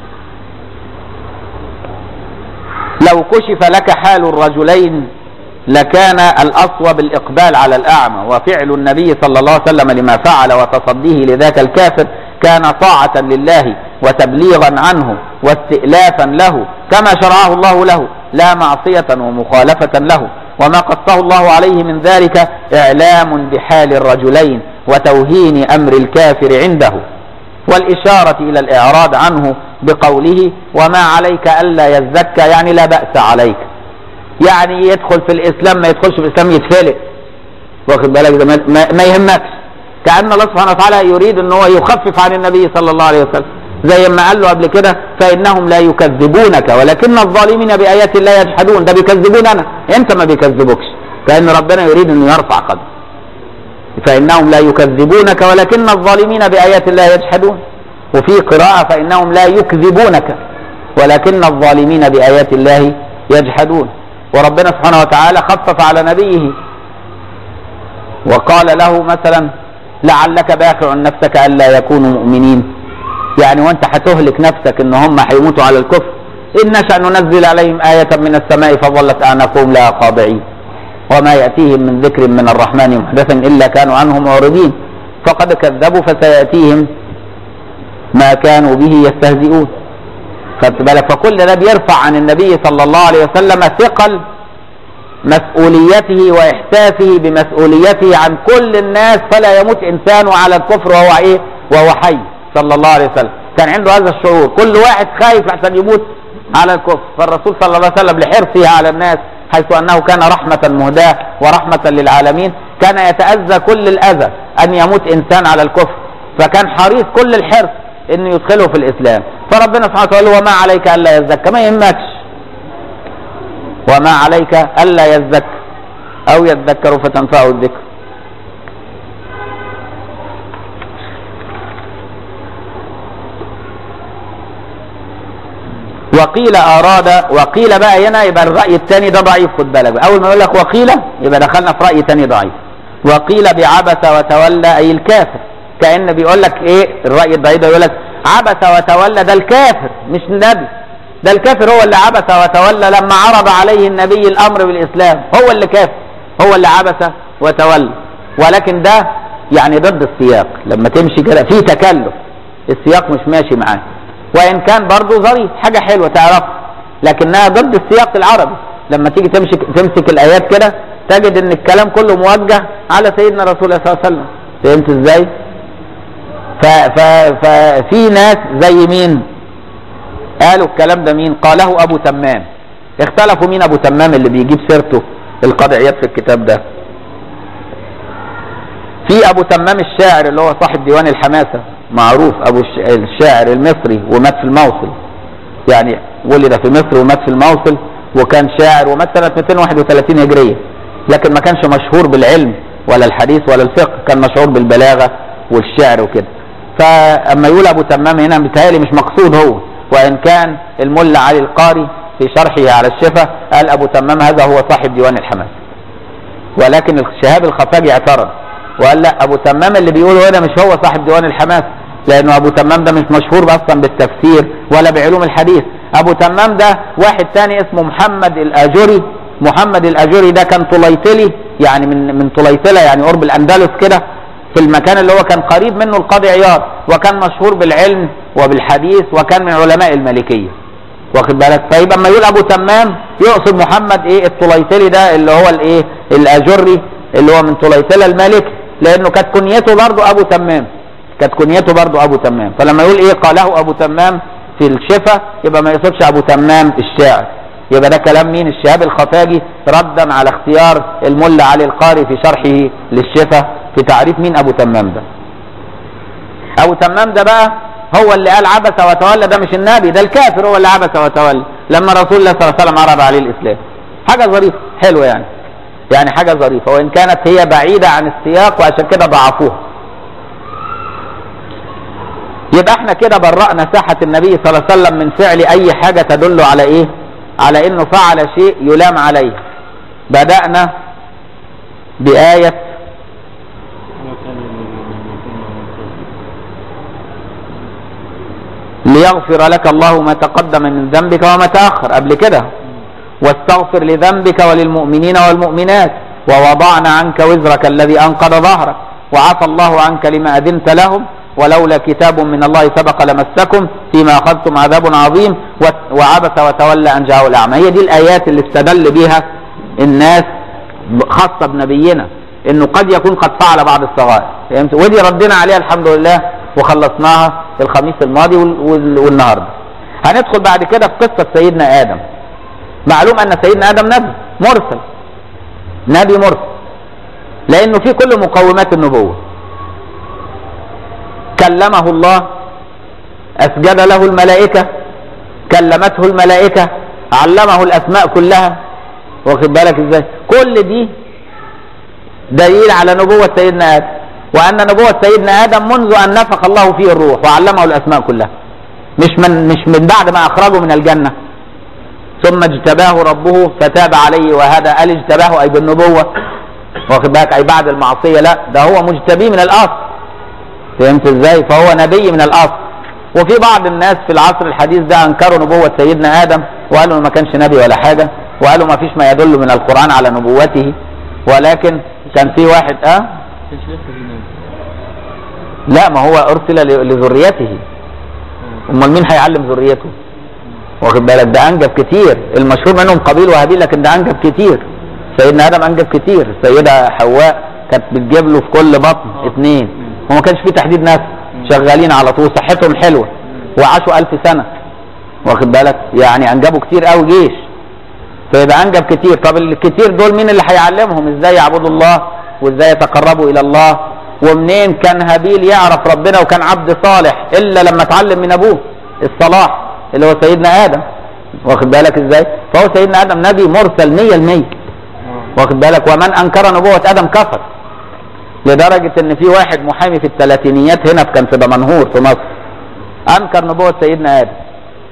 A: لو كشف لك حال الرجلين لكان الأصوب الإقبال على الأعمى وفعل النبي صلى الله عليه وسلم لما فعل وتصديه لذاك الكافر كان طاعة لله وتبليغا عنه واستئلافا له كما شرعه الله له لا معصية ومخالفة له وما قصه الله عليه من ذلك إعلام بحال الرجلين وتوهين أمر الكافر عنده والإشارة إلى الإعراض عنه بقوله وما عليك ألا يزكى يعني لا بأس عليك يعني يدخل في الإسلام ما يدخلش في الإسلام يتفلق واخد بالك ده ما, ما يهمكش كأن الله سبحانه وتعالى يريد ان هو يخفف عن النبي صلى الله عليه وسلم زي ما قال له قبل كده فإنهم لا يكذبونك ولكن الظالمين بآيات الله يجحدون ده بيكذبون أنا أنت ما بيكذبوكش كأن ربنا يريد أن يرفع قدر فإنهم لا يكذبونك ولكن الظالمين بآيات الله يجحدون وفي قراءة فإنهم لا يكذبونك ولكن الظالمين بآيات الله يجحدون وربنا سبحانه وتعالى خفف على نبيه وقال له مثلا لعلك باخع نفسك ألا يكونوا مؤمنين يعني وانت هتهلك نفسك ان هم هيموتوا على الكفر إن نشأ ننزل عليهم آية من السماء فظلت أعناقهم لها خاضعين وما يأتيهم من ذكر من الرحمن محدثا إلا كانوا عنه معرضين فقد كذبوا فسيأتيهم ما كانوا به يستهزئون خدت بالك فكل ده بيرفع عن النبي صلى الله عليه وسلم ثقل مسؤوليته واحساسه بمسؤوليته عن كل الناس فلا يموت انسان على الكفر وهو ايه وهو حي صلى الله عليه وسلم كان عنده هذا الشعور كل واحد خايف عشان يموت على الكفر فالرسول صلى الله عليه وسلم لحرصه على الناس حيث انه كان رحمة مهداة ورحمة للعالمين كان يتأذى كل الأذى أن يموت إنسان على الكفر فكان حريص كل الحرص انه يدخله في الاسلام فربنا سبحانه وتعالى وما عليك الا يزكى ما يهمكش وما عليك الا يزكى او يذكر فتنفعه الذكر وقيل اراد وقيل بقى هنا يبقى الراي الثاني ده ضعيف خد بالك بقى. اول ما يقول لك وقيل يبقى دخلنا في راي ثاني ضعيف وقيل بعبس وتولى اي الكافر كأن بيقول لك ايه الرأي الضعيف ده يقول لك عبس وتولى ده الكافر مش النبي ده الكافر هو اللي عبس وتولى لما عرض عليه النبي الامر بالاسلام هو اللي كافر هو اللي عبس وتولى ولكن ده يعني ضد السياق لما تمشي كده في تكلف السياق مش ماشي معاه وان كان برضه ظريف حاجه حلوه تعرف لكنها ضد السياق العربي لما تيجي تمسك تمسك الايات كده تجد ان الكلام كله موجه على سيدنا رسول الله صلى الله عليه وسلم فهمت ازاي؟ ففي ناس زي مين قالوا الكلام ده مين قاله ابو تمام اختلفوا مين ابو تمام اللي بيجيب سيرته القاضي عياض في الكتاب ده في ابو تمام الشاعر اللي هو صاحب ديوان الحماسة معروف ابو الشاعر المصري ومات في الموصل يعني ولد في مصر ومات في الموصل وكان شاعر ومات سنة 231 هجرية لكن ما كانش مشهور بالعلم ولا الحديث ولا الفقه كان مشهور بالبلاغة والشعر وكده فاما يقول ابو تمام هنا بيتهيألي مش مقصود هو وان كان الملا علي القاري في شرحه على الشفا قال ابو تمام هذا هو صاحب ديوان الحماس ولكن الشهاب الخفاجي اعترض وقال لا ابو تمام اللي بيقوله هنا مش هو صاحب ديوان الحماس لانه ابو تمام ده مش مشهور اصلا بالتفسير ولا بعلوم الحديث ابو تمام ده واحد تاني اسمه محمد الاجري محمد الاجري ده كان طليطلي يعني من من طليطله يعني قرب الاندلس كده في المكان اللي هو كان قريب منه القاضي عياض وكان مشهور بالعلم وبالحديث وكان من علماء المالكيه واخد بالك فيبقى اما يقول ابو تمام يقصد محمد ايه الطليطلي ده اللي هو الايه الاجري اللي هو من طليطله المالكي لانه كانت كنيته برضه ابو تمام كانت كنيته برضه ابو تمام فلما يقول ايه قاله ابو تمام في الشفا يبقى ما يقصدش ابو تمام الشاعر يبقى ده كلام مين الشهاب الخفاجي ردا على اختيار الملا علي القاري في شرحه للشفا في تعريف مين ابو تمام ده ابو تمام ده بقى هو اللي قال عبس وتولى ده مش النبي ده الكافر هو اللي عبس وتولى لما رسول الله صلى الله عليه وسلم عرض عليه الاسلام حاجه ظريفه حلوه يعني يعني حاجه ظريفه وان كانت هي بعيده عن السياق وعشان كده ضعفوها يبقى احنا كده برأنا ساحة النبي صلى الله عليه وسلم من فعل اي حاجة تدل على ايه على انه فعل شيء يلام عليه بدأنا بآية ليغفر لك الله ما تقدم من ذنبك وما تأخر قبل كده واستغفر لذنبك وللمؤمنين والمؤمنات ووضعنا عنك وزرك الذي أنقض ظهرك وعفى الله عنك لما أذنت لهم ولولا كتاب من الله سبق لمسكم فيما أخذتم عذاب عظيم وعبس وتولى أن جاءه الأعمى هي دي الآيات اللي استدل بها الناس خاصة بنبينا انه قد يكون قد فعل بعض الصغائر فهمت ودي ردنا عليها الحمد لله وخلصناها الخميس الماضي والنهارده هندخل بعد كده في قصه سيدنا ادم معلوم ان سيدنا ادم نبي مرسل نبي مرسل لانه في كل مقومات النبوه كلمه الله اسجد له الملائكه كلمته الملائكه علمه الاسماء كلها واخد بالك ازاي كل دي دليل على نبوة سيدنا آدم وأن نبوة سيدنا آدم منذ أن نفخ الله فيه الروح وعلمه الأسماء كلها مش من مش من بعد ما أخرجه من الجنة ثم اجتباه ربه فتاب عليه وهذا قال اجتباه أي بالنبوة واخد بالك أي بعد المعصية لا ده هو مجتبيه من الأصل فهمت ازاي فهو نبي من الأصل وفي بعض الناس في العصر الحديث ده أنكروا نبوة سيدنا آدم وقالوا ما كانش نبي ولا حاجة وقالوا ما فيش ما يدل من القرآن على نبوته ولكن كان في واحد اه لا ما هو ارسل لذريته امال مين هيعلم ذريته واخد بالك ده انجب كتير المشهور منهم قبيل وهابيل لكن ده انجب كتير سيدنا ادم انجب كتير السيده حواء كانت بتجيب له في كل بطن اثنين وما كانش في تحديد نفس شغالين على طول صحتهم حلوه وعاشوا ألف سنه واخد بالك يعني انجبوا كتير قوي جيش فيبقى انجب كتير طب الكتير دول مين اللي هيعلمهم ازاي يعبدوا الله وازاي يتقربوا الى الله ومنين كان هابيل يعرف ربنا وكان عبد صالح الا لما اتعلم من ابوه الصلاح اللي هو سيدنا ادم واخد بالك ازاي فهو سيدنا ادم نبي مرسل 100% واخد بالك ومن انكر نبوة ادم كفر لدرجة ان في واحد محامي في الثلاثينيات هنا كان في دمنهور في مصر انكر نبوة سيدنا ادم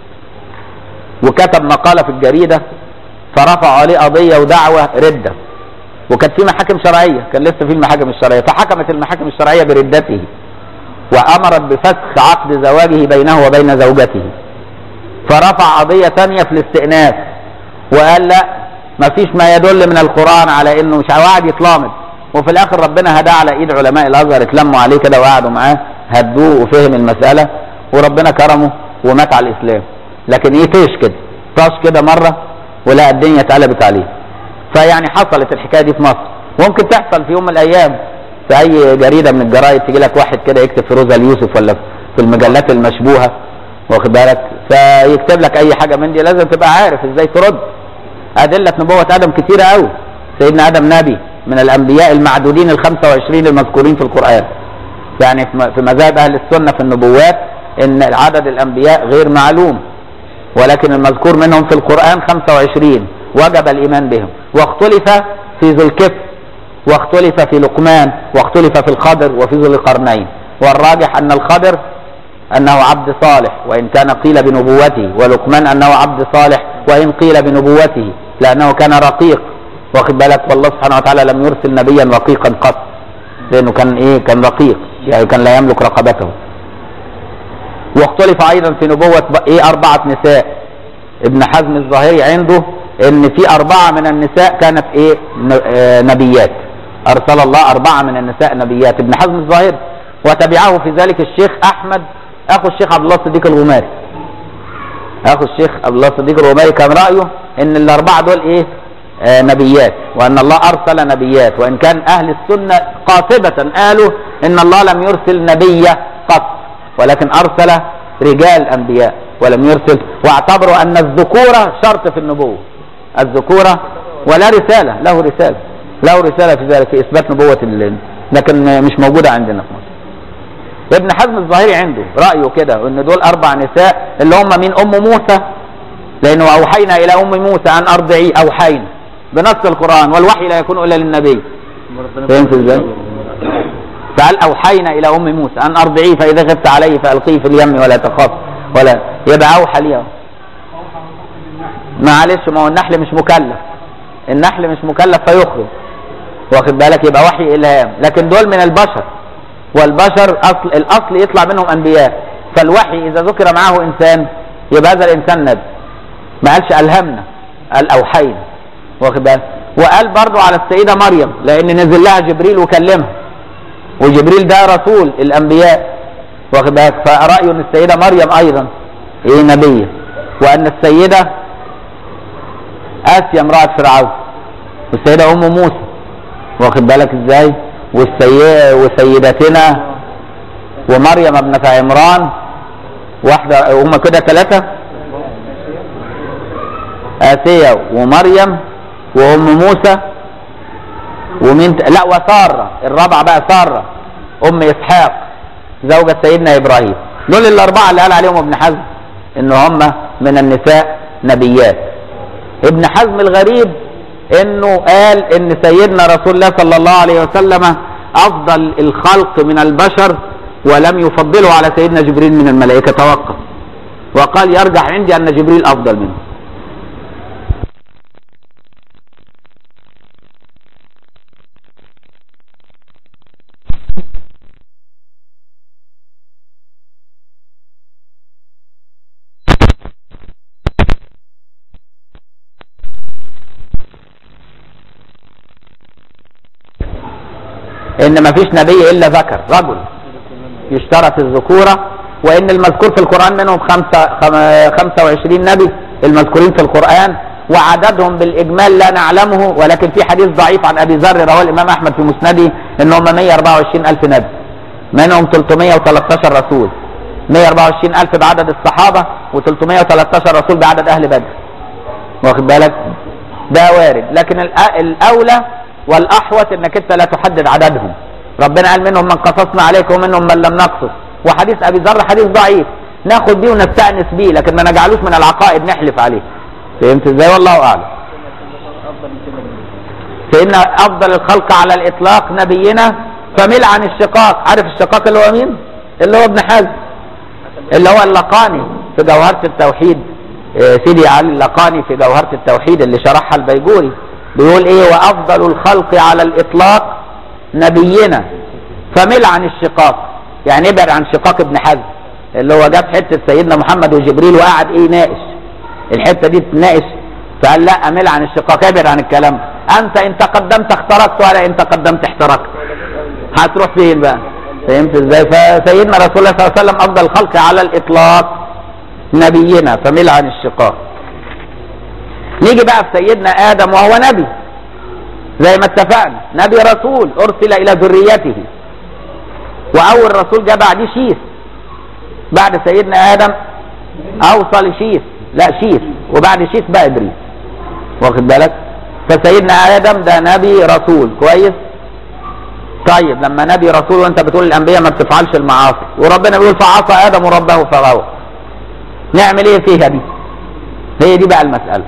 A: وكتب مقالة في الجريدة فرفعوا عليه قضية ودعوة ردة وكانت في محاكم شرعية كان لسه في المحاكم الشرعية فحكمت المحاكم الشرعية بردته وأمرت بفسخ عقد زواجه بينه وبين زوجته فرفع قضية ثانية في الاستئناس وقال لا ما فيش ما يدل من القرآن على انه مش قاعد يتلامد وفي الاخر ربنا هداه على ايد علماء الازهر اتلموا عليه كده وقعدوا معاه هدوه وفهم المسألة وربنا كرمه ومات على الاسلام لكن ايه طيش كده طاش كده مرة ولا الدنيا اتقلبت عليه فيعني حصلت الحكايه دي في مصر ممكن تحصل في يوم من الايام في اي جريده من الجرايد تيجي لك واحد كده يكتب في روزا اليوسف ولا في المجلات المشبوهه واخد بالك فيكتب لك اي حاجه من دي لازم تبقى عارف ازاي ترد ادله نبوه ادم كتيره قوي سيدنا ادم نبي من الانبياء المعدودين ال 25 المذكورين في القران يعني في مذاهب اهل السنه في النبوات ان عدد الانبياء غير معلوم ولكن المذكور منهم في القرآن 25 وجب الإيمان بهم واختلف في ذو الكفر واختلف في لقمان واختلف في الخضر وفي ذو القرنين والراجح أن الخضر أنه عبد صالح وإن كان قيل بنبوته ولقمان أنه عبد صالح وإن قيل بنبوته لأنه كان رقيق واخد بالك والله سبحانه وتعالى لم يرسل نبيا رقيقا قط لأنه كان إيه كان رقيق يعني كان لا يملك رقبته واختلف ايضا في نبوة ايه اربعة نساء ابن حزم الظاهري عنده ان في اربعة من النساء كانت ايه ن- آه، نبيات ارسل الله اربعة من النساء نبيات ابن حزم الظاهري وتبعه في ذلك الشيخ احمد اخو الشيخ عبد الله الصديق الغماري اخو الشيخ عبد الله الصديق الغماري كان رايه ان الاربعه دول ايه آه نبيات وان الله ارسل نبيات وان كان اهل السنه قاطبه قالوا ان الله لم يرسل نبيا قط ولكن ارسل رجال انبياء ولم يرسل واعتبروا ان الذكوره شرط في النبوه الذكوره ولا رساله له رساله له رساله في ذلك في اثبات نبوه ال- لكن مش موجوده عندنا في مصر ابن حزم الظاهري عنده رأيه كده ان دول اربع نساء اللي هم مين ام موسى لانه اوحينا الى ام موسى ان ارضعي اوحينا بنص القرآن والوحي لا يكون الا للنبي فهمت ازاي فقال اوحينا الى ام موسى ان ارضعيه فاذا خفت عليه فالقيه في اليم ولا تخاف ولا يبقى اوحى ليه معلش ما هو النحل مش مكلف النحل مش مكلف فيخرج واخد بالك يبقى وحي الهام لكن دول من البشر والبشر اصل الاصل يطلع منهم انبياء فالوحي اذا ذكر معه انسان يبقى هذا الانسان نبي ما قالش الهمنا قال اوحينا واخد بالك وقال برضو على السيده مريم لان نزل لها جبريل وكلمها وجبريل ده رسول الانبياء واخد بالك فرايه ان السيده مريم ايضا ايه نبيه وان السيده اسيا امراه فرعون والسيده ام موسى واخد بالك ازاي والسي... وسيدتنا ومريم ابنة عمران واحدة هم كده ثلاثة آسيا ومريم وأم موسى ومين ت... لا وسارة الرابعة بقى سارة أم إسحاق زوجة سيدنا إبراهيم دول الأربعة اللي قال عليهم ابن حزم إن هم من النساء نبيات ابن حزم الغريب انه قال ان سيدنا رسول الله صلى الله عليه وسلم افضل الخلق من البشر ولم يفضله على سيدنا جبريل من الملائكه توقف وقال يرجح عندي ان جبريل افضل منه ان ما فيش نبي الا ذكر رجل يشترط الذكوره وان المذكور في القران منهم خمسة خم- 25 نبي المذكورين في القران وعددهم بالاجمال لا نعلمه ولكن في حديث ضعيف عن ابي ذر رواه الامام احمد في مسنده ان هم 124 الف نبي منهم 313 رسول 124 الف بعدد الصحابه و313 رسول بعدد اهل بدر واخد بالك ده وارد لكن الأ- الاولى والاحوط انك انت لا تحدد عددهم ربنا قال منهم من قصصنا عليك ومنهم من لم نقصص وحديث ابي ذر حديث ضعيف ناخد بيه ونستانس بيه لكن ما نجعلوش من العقائد نحلف عليه فهمت ازاي والله اعلم فان افضل الخلق على الاطلاق نبينا فمل عن الشقاق عارف الشقاق اللي هو مين اللي هو ابن حزم اللي هو اللقاني في جوهرة التوحيد آه، سيدي علي اللقاني في جوهرة التوحيد اللي شرحها البيجوري بيقول ايه وافضل الخلق على الاطلاق نبينا فمل عن الشقاق يعني ابعد عن شقاق ابن حزم اللي هو جاب حته سيدنا محمد وجبريل وقعد ايه يناقش الحته دي تناقش فقال لا امل عن الشقاق ابعد عن الكلام انت ان تقدمت اخترقت ولا ان تقدمت احترقت هتروح فين بقى فهمت ازاي فسيدنا رسول الله صلى الله عليه وسلم افضل الخلق على الاطلاق نبينا فمل عن الشقاق نيجي بقى في سيدنا ادم وهو نبي زي ما اتفقنا نبي رسول ارسل الى ذريته واول رسول جاء بعديه شيث بعد سيدنا ادم اوصل شيث لا شيث وبعد شيث بقى ادريس واخد بالك فسيدنا ادم ده نبي رسول كويس طيب لما نبي رسول وانت بتقول الانبياء ما بتفعلش المعاصي وربنا بيقول فعصى ادم ربه فغوى نعمل ايه فيها دي هي دي بقى المساله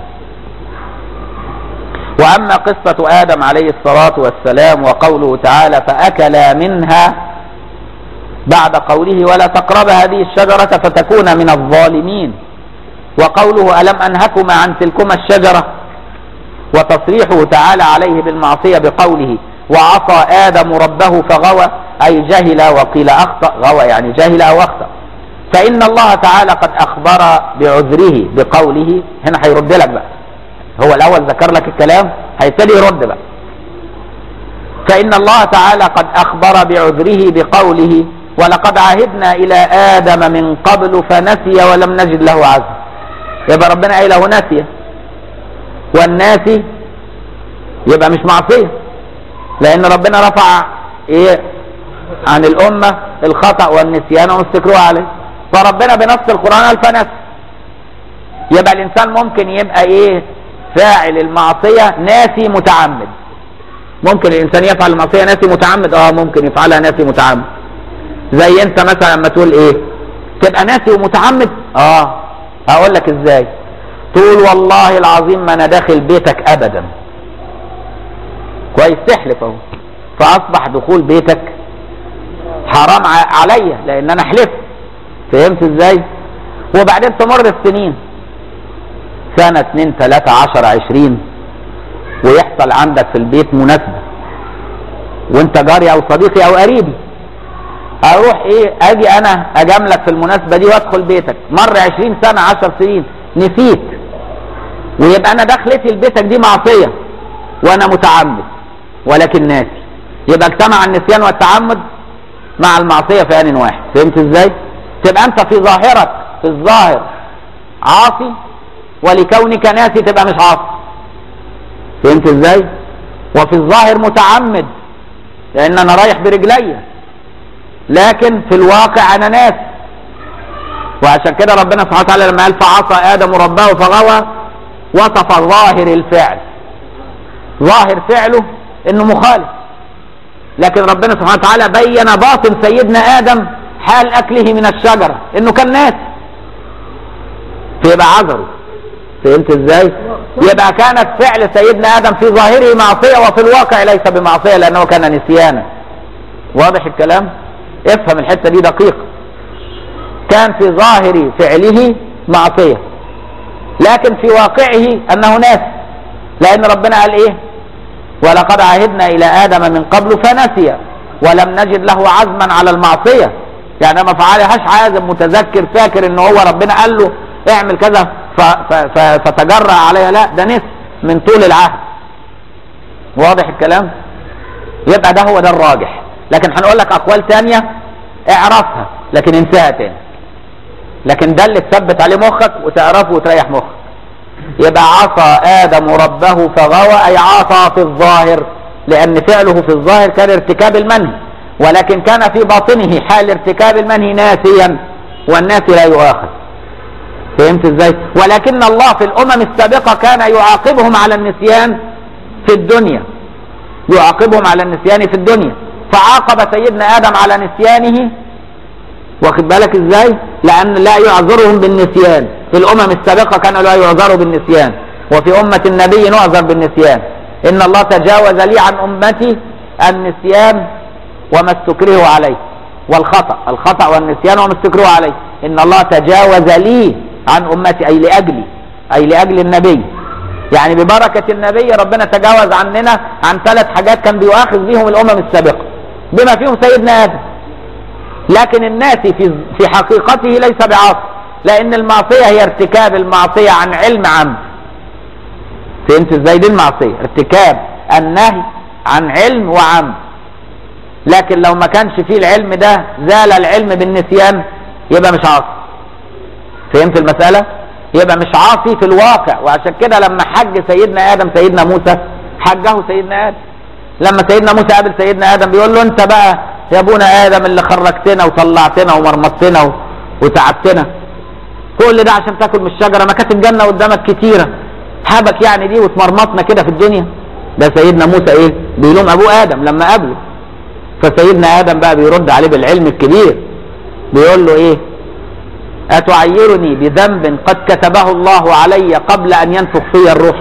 A: واما قصه ادم عليه الصلاه والسلام وقوله تعالى فاكلا منها بعد قوله ولا تقرب هذه الشجره فتكون من الظالمين وقوله الم انهكما عن تلكما الشجره وتصريحه تعالى عليه بالمعصيه بقوله وعصى ادم ربه فغوى اي جهل وقيل اخطا غوى يعني جهل او اخطا فان الله تعالى قد اخبر بعذره بقوله هنا هيرد لك بقى هو الاول ذكر لك الكلام هيبتدي يرد بقى فان الله تعالى قد اخبر بعذره بقوله ولقد عهدنا الى ادم من قبل فنسي ولم نجد له عزم يبقى ربنا قايل له نسي والناسي يبقى مش معصيه لان ربنا رفع ايه عن الامه الخطا والنسيان وما استكروه عليه فربنا بنص القران قال فنسي يبقى الانسان ممكن يبقى ايه فاعل المعصيه ناسي متعمد ممكن الانسان يفعل المعصيه ناسي متعمد اه ممكن يفعلها ناسي متعمد زي انت مثلا لما تقول ايه تبقى ناسي ومتعمد اه هقول لك ازاي تقول والله العظيم ما انا داخل بيتك ابدا كويس تحلف اهو فاصبح دخول بيتك حرام عليا لان انا حلفت فهمت ازاي وبعدين تمر السنين سنة اتنين تلاتة عشر عشرين ويحصل عندك في البيت مناسبة وانت جاري او صديقي او قريبي اروح ايه اجي انا اجاملك في المناسبة دي وادخل بيتك مر عشرين سنة عشر سنين نسيت ويبقى انا دخلتي لبيتك دي معصية وانا متعمد ولكن ناسي يبقى اجتمع النسيان والتعمد مع المعصية في ان واحد فهمت ازاي تبقى انت في ظاهرك في الظاهر عاصي ولكونك ناسي تبقى مش عاصي فهمت ازاي وفي الظاهر متعمد لان انا رايح برجليا لكن في الواقع انا ناسي وعشان كده ربنا سبحانه وتعالى لما قال فعصى ادم ربه فغوى وصف ظاهر الفعل ظاهر فعله انه مخالف لكن ربنا سبحانه وتعالى بين باطن سيدنا ادم حال اكله من الشجره انه كان ناسي فيبقى عذره فهمت ازاي يبقى كانت فعل سيدنا ادم في ظاهره معصيه وفي الواقع ليس بمعصيه لانه كان نسيانا واضح الكلام افهم الحته دي دقيقه كان في ظاهر فعله معصيه لكن في واقعه انه ناس لان ربنا قال ايه ولقد عهدنا الى ادم من قبل فنسي ولم نجد له عزما على المعصيه يعني ما فعلهاش عازم متذكر فاكر ان هو ربنا قال له اعمل كذا فتجرأ عليها لا ده نسي من طول العهد واضح الكلام يبقى ده هو ده الراجح لكن هنقول لك اقوال تانية اعرفها لكن انساها تاني لكن ده اللي تثبت عليه مخك وتعرفه وتريح مخك يبقى عصى ادم ربه فغوى اي عصى في الظاهر لان فعله في الظاهر كان ارتكاب المنهي ولكن كان في باطنه حال ارتكاب المنهي ناسيا والناس لا يؤاخذ فهمت ازاي ولكن الله في الامم السابقة كان يعاقبهم على النسيان في الدنيا يعاقبهم على النسيان في الدنيا فعاقب سيدنا ادم على نسيانه واخد بالك ازاي لان لا يعذرهم بالنسيان في الامم السابقة كانوا لا يعذروا بالنسيان وفي امة النبي نعذر بالنسيان ان الله تجاوز لي عن امتي النسيان وما استكرهوا عليه والخطأ الخطأ والنسيان وما استكرهوا عليه ان الله تجاوز لي عن امتي اي لاجلي اي لاجل النبي يعني ببركة النبي ربنا تجاوز عننا عن ثلاث حاجات كان بيؤاخذ بهم الامم السابقة بما فيهم سيدنا ادم لكن الناس في في حقيقته ليس بعاصي لان المعصية هي ارتكاب المعصية عن علم عمد فهمت ازاي دي المعصية ارتكاب النهي عن علم وعمد لكن لو ما كانش فيه العلم ده زال العلم بالنسيان يبقى مش عاصي فهمت المسألة يبقى مش عاصي في الواقع وعشان كده لما حج سيدنا آدم سيدنا موسى حجه سيدنا آدم لما سيدنا موسى قابل سيدنا آدم بيقول له انت بقى يا ابونا آدم اللي خرجتنا وطلعتنا ومرمطتنا وتعبتنا كل ده عشان تاكل من الشجرة ما كانت الجنة قدامك كتيرة حابك يعني دي وتمرمطنا كده في الدنيا ده سيدنا موسى ايه بيلوم ابوه آدم لما قابله فسيدنا آدم بقى بيرد عليه بالعلم الكبير بيقول له ايه أتعيرني بذنب قد كتبه الله علي قبل أن ينفخ في الروح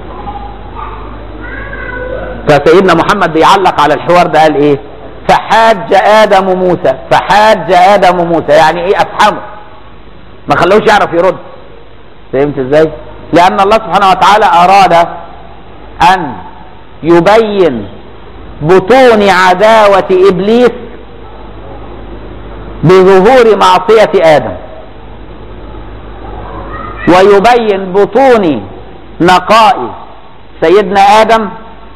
A: فسيدنا محمد بيعلق على الحوار ده قال ايه فحاج آدم موسى فحاج آدم موسى يعني ايه أفهمه ما خلوش يعرف يرد فهمت ازاي لأن الله سبحانه وتعالى أراد أن يبين بطون عداوة إبليس بظهور معصية آدم ويبين بطون نقاء سيدنا ادم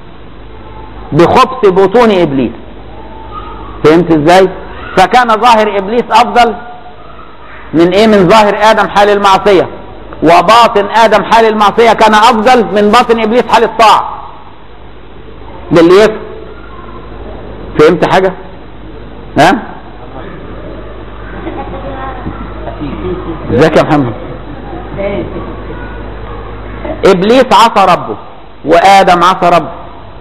A: بخبث بطون ابليس فهمت ازاي فكان ظاهر ابليس افضل من ايه من ظاهر ادم حال المعصيه وباطن ادم حال المعصيه كان افضل من باطن ابليس حال الطاعه للي يفهم فهمت حاجه ها ازيك يا محمد ابليس عصى ربه وادم عصى ربه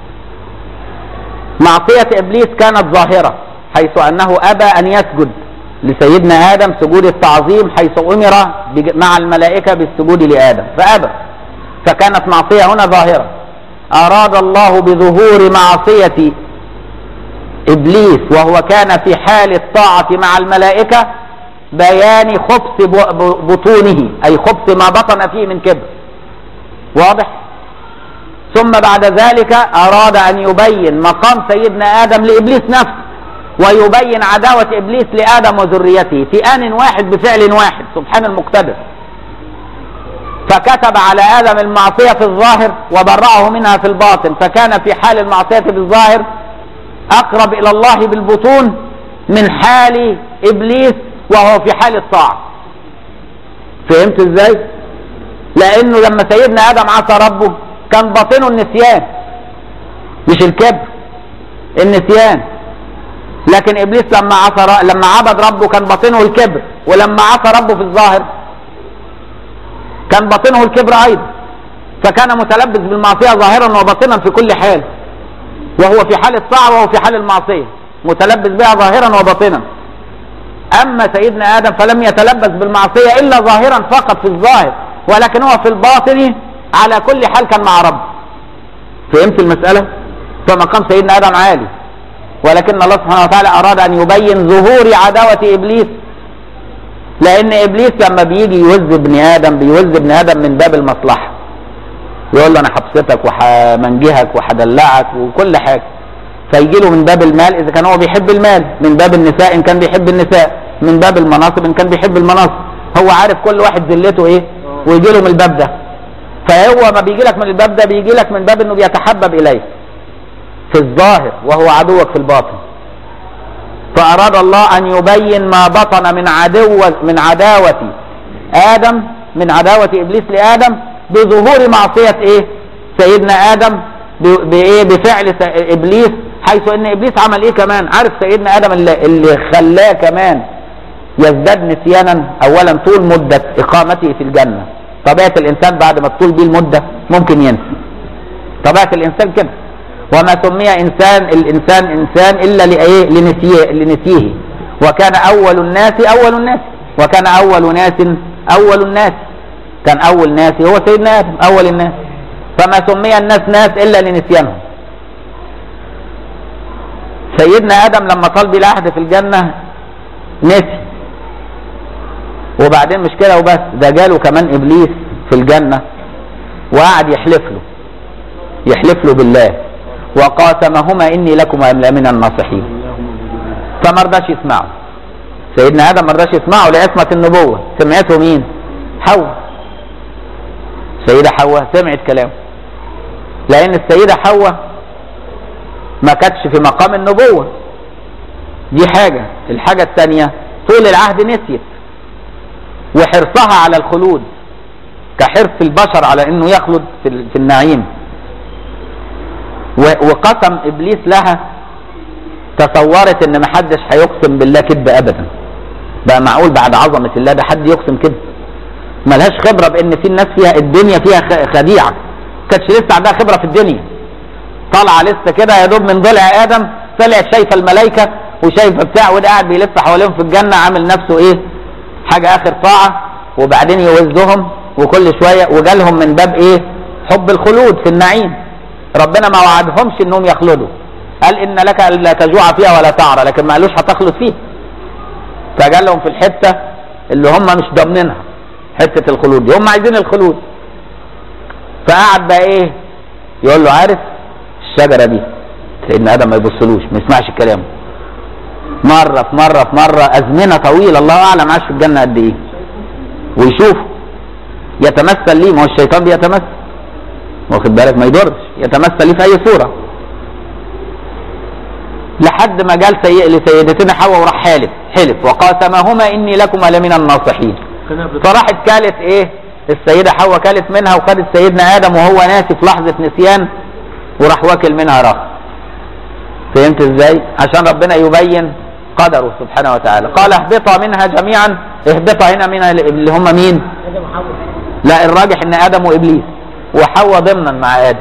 A: معصيه ابليس كانت ظاهره حيث انه ابى ان يسجد لسيدنا ادم سجود التعظيم حيث امر مع الملائكه بالسجود لادم فابى فكانت معصيه هنا ظاهره اراد الله بظهور معصيه ابليس وهو كان في حال الطاعه مع الملائكه بيان خبث بطونه اي خبث ما بطن فيه من كبر واضح ثم بعد ذلك اراد ان يبين مقام سيدنا ادم لابليس نفسه ويبين عداوة ابليس لادم وذريته في ان واحد بفعل واحد سبحان المقتدر فكتب على ادم المعصية في الظاهر وبرأه منها في الباطن فكان في حال المعصية في الظاهر اقرب الى الله بالبطون من حال ابليس وهو في حال الطاعة فهمت ازاي لانه لما سيدنا ادم عصى ربه كان باطنه النسيان مش الكبر النسيان لكن ابليس لما عصى لما عبد ربه كان باطنه الكبر ولما عصى ربه في الظاهر كان باطنه الكبر ايضا فكان متلبس بالمعصيه ظاهرا وباطنا في كل حال وهو في حال الطاعه وهو في حال المعصيه متلبس بها ظاهرا وباطنا اما سيدنا ادم فلم يتلبس بالمعصيه الا ظاهرا فقط في الظاهر ولكن هو في الباطن على كل حال كان مع ربه فهمت المساله فمقام سيدنا ادم عالي ولكن الله سبحانه وتعالى اراد ان يبين ظهور عداوه ابليس لان ابليس لما بيجي يوز ابن ادم بيوز ابن ادم من باب المصلحه يقول له انا هبسطك وهمنجهك وهدلعك وكل حاجه فيجي له من باب المال اذا كان هو بيحب المال من باب النساء ان كان بيحب النساء من باب المناصب ان كان بيحب المناصب هو عارف كل واحد ذلته ايه ويجي له من الباب ده فهو ما بيجي لك من الباب ده بيجي لك من باب انه بيتحبب اليه في الظاهر وهو عدوك في الباطن فأراد الله أن يبين ما بطن من عدو من عداوة آدم من عداوة إبليس لآدم بظهور معصية إيه؟ سيدنا آدم بإيه؟ بفعل إبليس حيث إن إبليس عمل إيه كمان؟ عارف سيدنا آدم اللي, اللي خلاه كمان يزداد نسيانا أولا طول مدة إقامته في الجنة طبيعة الإنسان بعد ما تطول بيه المدة ممكن ينسى طبيعة الإنسان كده وما سمي انسان الانسان انسان الا لايه لنسيه لنسيه وكان اول الناس اول الناس وكان اول ناس اول الناس كان اول ناس هو سيدنا ادم اول الناس فما سمي الناس ناس الا لنسيانهم سيدنا ادم لما طال بالعهد في الجنه نسي وبعدين مش كده وبس ده جاله كمان ابليس في الجنه وقعد يحلف له يحلف له بالله وقاسمهما اني لكما لمن الناصحين فما رضاش يسمعه سيدنا ادم ما رضاش يسمعه لعصمه النبوه سمعته مين حواء السيده حواء سمعت كلامه لان السيده حواء ما كانتش في مقام النبوه دي حاجه الحاجه الثانيه طول العهد نسيت وحرصها على الخلود كحرص البشر على انه يخلد في النعيم وقسم ابليس لها تصورت ان محدش هيقسم بالله كذب ابدا بقى معقول بعد عظمه الله ده حد يقسم كذب ملهاش خبره بان في الناس فيها الدنيا فيها خديعه كانتش لسه عندها خبره في الدنيا طالعه لسه كده يا دوب من ضلع ادم طلعت شايفه الملائكه وشايفه بتاع وده قاعد بيلف حواليهم في الجنه عامل نفسه ايه حاجه اخر طاعه وبعدين يوزهم وكل شويه وجالهم من باب ايه حب الخلود في النعيم ربنا ما وعدهمش انهم يخلدوا قال ان لك الا تجوع فيها ولا تعرى لكن ما قالوش هتخلد فيها فقال لهم في الحته اللي هم مش ضامنينها حته الخلود دي هم عايزين الخلود فقعد بقى ايه يقول له عارف الشجره دي سيدنا ادم ما يبصلوش ما يسمعش كلامه مره في مره في مره ازمنه طويله الله اعلم عاش في الجنه قد ايه ويشوف يتمثل ليه ما هو الشيطان بيتمثل واخد بالك ما يضرش يتمثل ليه في اي صوره لحد ما قال سي... لسيدتنا حواء وراح حالف حلف وقاسمهما اني لكما لمن الناصحين فراحت كالت ايه السيده حواء كالت منها وخدت سيدنا ادم وهو ناسي في لحظه نسيان وراح واكل منها رخ فهمت ازاي عشان ربنا يبين قدره سبحانه وتعالى قال اهبطا منها جميعا اهبطا هنا من اللي هم مين لا الراجح ان ادم وابليس وحواء ضمنا مع ادم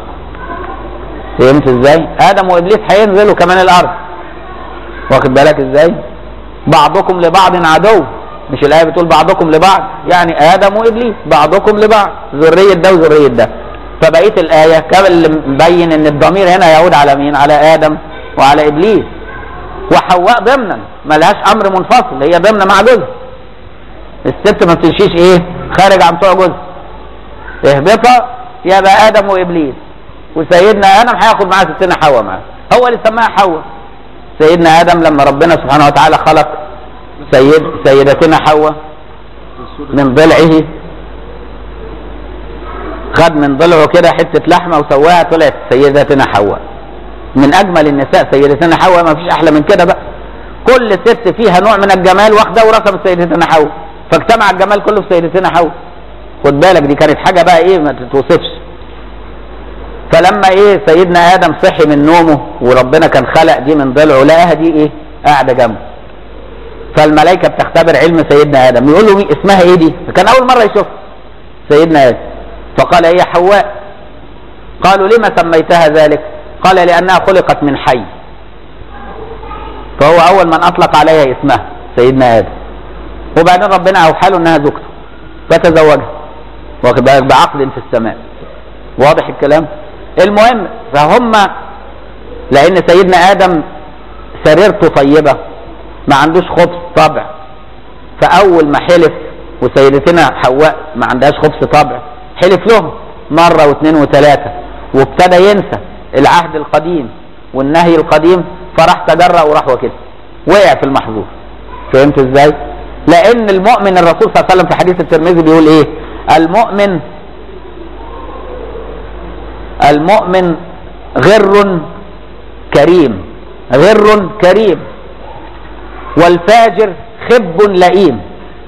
A: فهمت ازاي ادم وابليس هينزلوا كمان الارض واخد بالك ازاي بعضكم لبعض عدو مش الايه بتقول بعضكم لبعض يعني ادم وابليس بعضكم لبعض ذريه ده وذريه ده فبقيه الايه كان اللي مبين ان الضمير هنا يعود على مين على ادم وعلى ابليس وحواء ضمنا ملهاش امر منفصل هي ضمن مع جزء الست ما بتمشيش ايه خارج عن طوع جزء اهبطا يبقى ادم وابليس وسيدنا ادم هياخد معاه ستنا حواء معاه هو اللي سماها حواء سيدنا ادم لما ربنا سبحانه وتعالى خلق سيد سيدتنا حواء من ضلعه خد من ضلعه كده حته لحمه وسواها طلعت سيدتنا حواء من اجمل النساء سيدتنا حواء ما فيش احلى من كده بقى كل ست فيها نوع من الجمال واخده ورثه سيدتنا حواء فاجتمع الجمال كله في سيدتنا حواء خد بالك دي كانت حاجه بقى ايه ما تتوصفش فلما ايه سيدنا ادم صحي من نومه وربنا كان خلق دي من ضلعه لقاها دي ايه قاعده جنبه فالملائكه بتختبر علم سيدنا ادم يقول له مين اسمها ايه دي كان اول مره يشوف سيدنا ادم فقال هي حواء قالوا لما سميتها ذلك قال لانها خلقت من حي فهو اول من اطلق عليها اسمها سيدنا ادم وبعدين ربنا اوحى له انها زوجته فتزوجها واخد بالك بعقد في السماء واضح الكلام المهم فهم لان سيدنا ادم سريرته طيبه ما عندوش خبث طبع فاول ما حلف وسيدتنا حواء ما عندهاش خبث طبع حلف لهم مره واثنين وثلاثه وابتدى ينسى العهد القديم والنهي القديم فراح تجرأ وراح وكده وقع في المحظور فهمت ازاي؟ لان المؤمن الرسول صلى الله عليه وسلم في حديث الترمذي بيقول ايه؟ المؤمن المؤمن غر كريم غر كريم والفاجر خب لئيم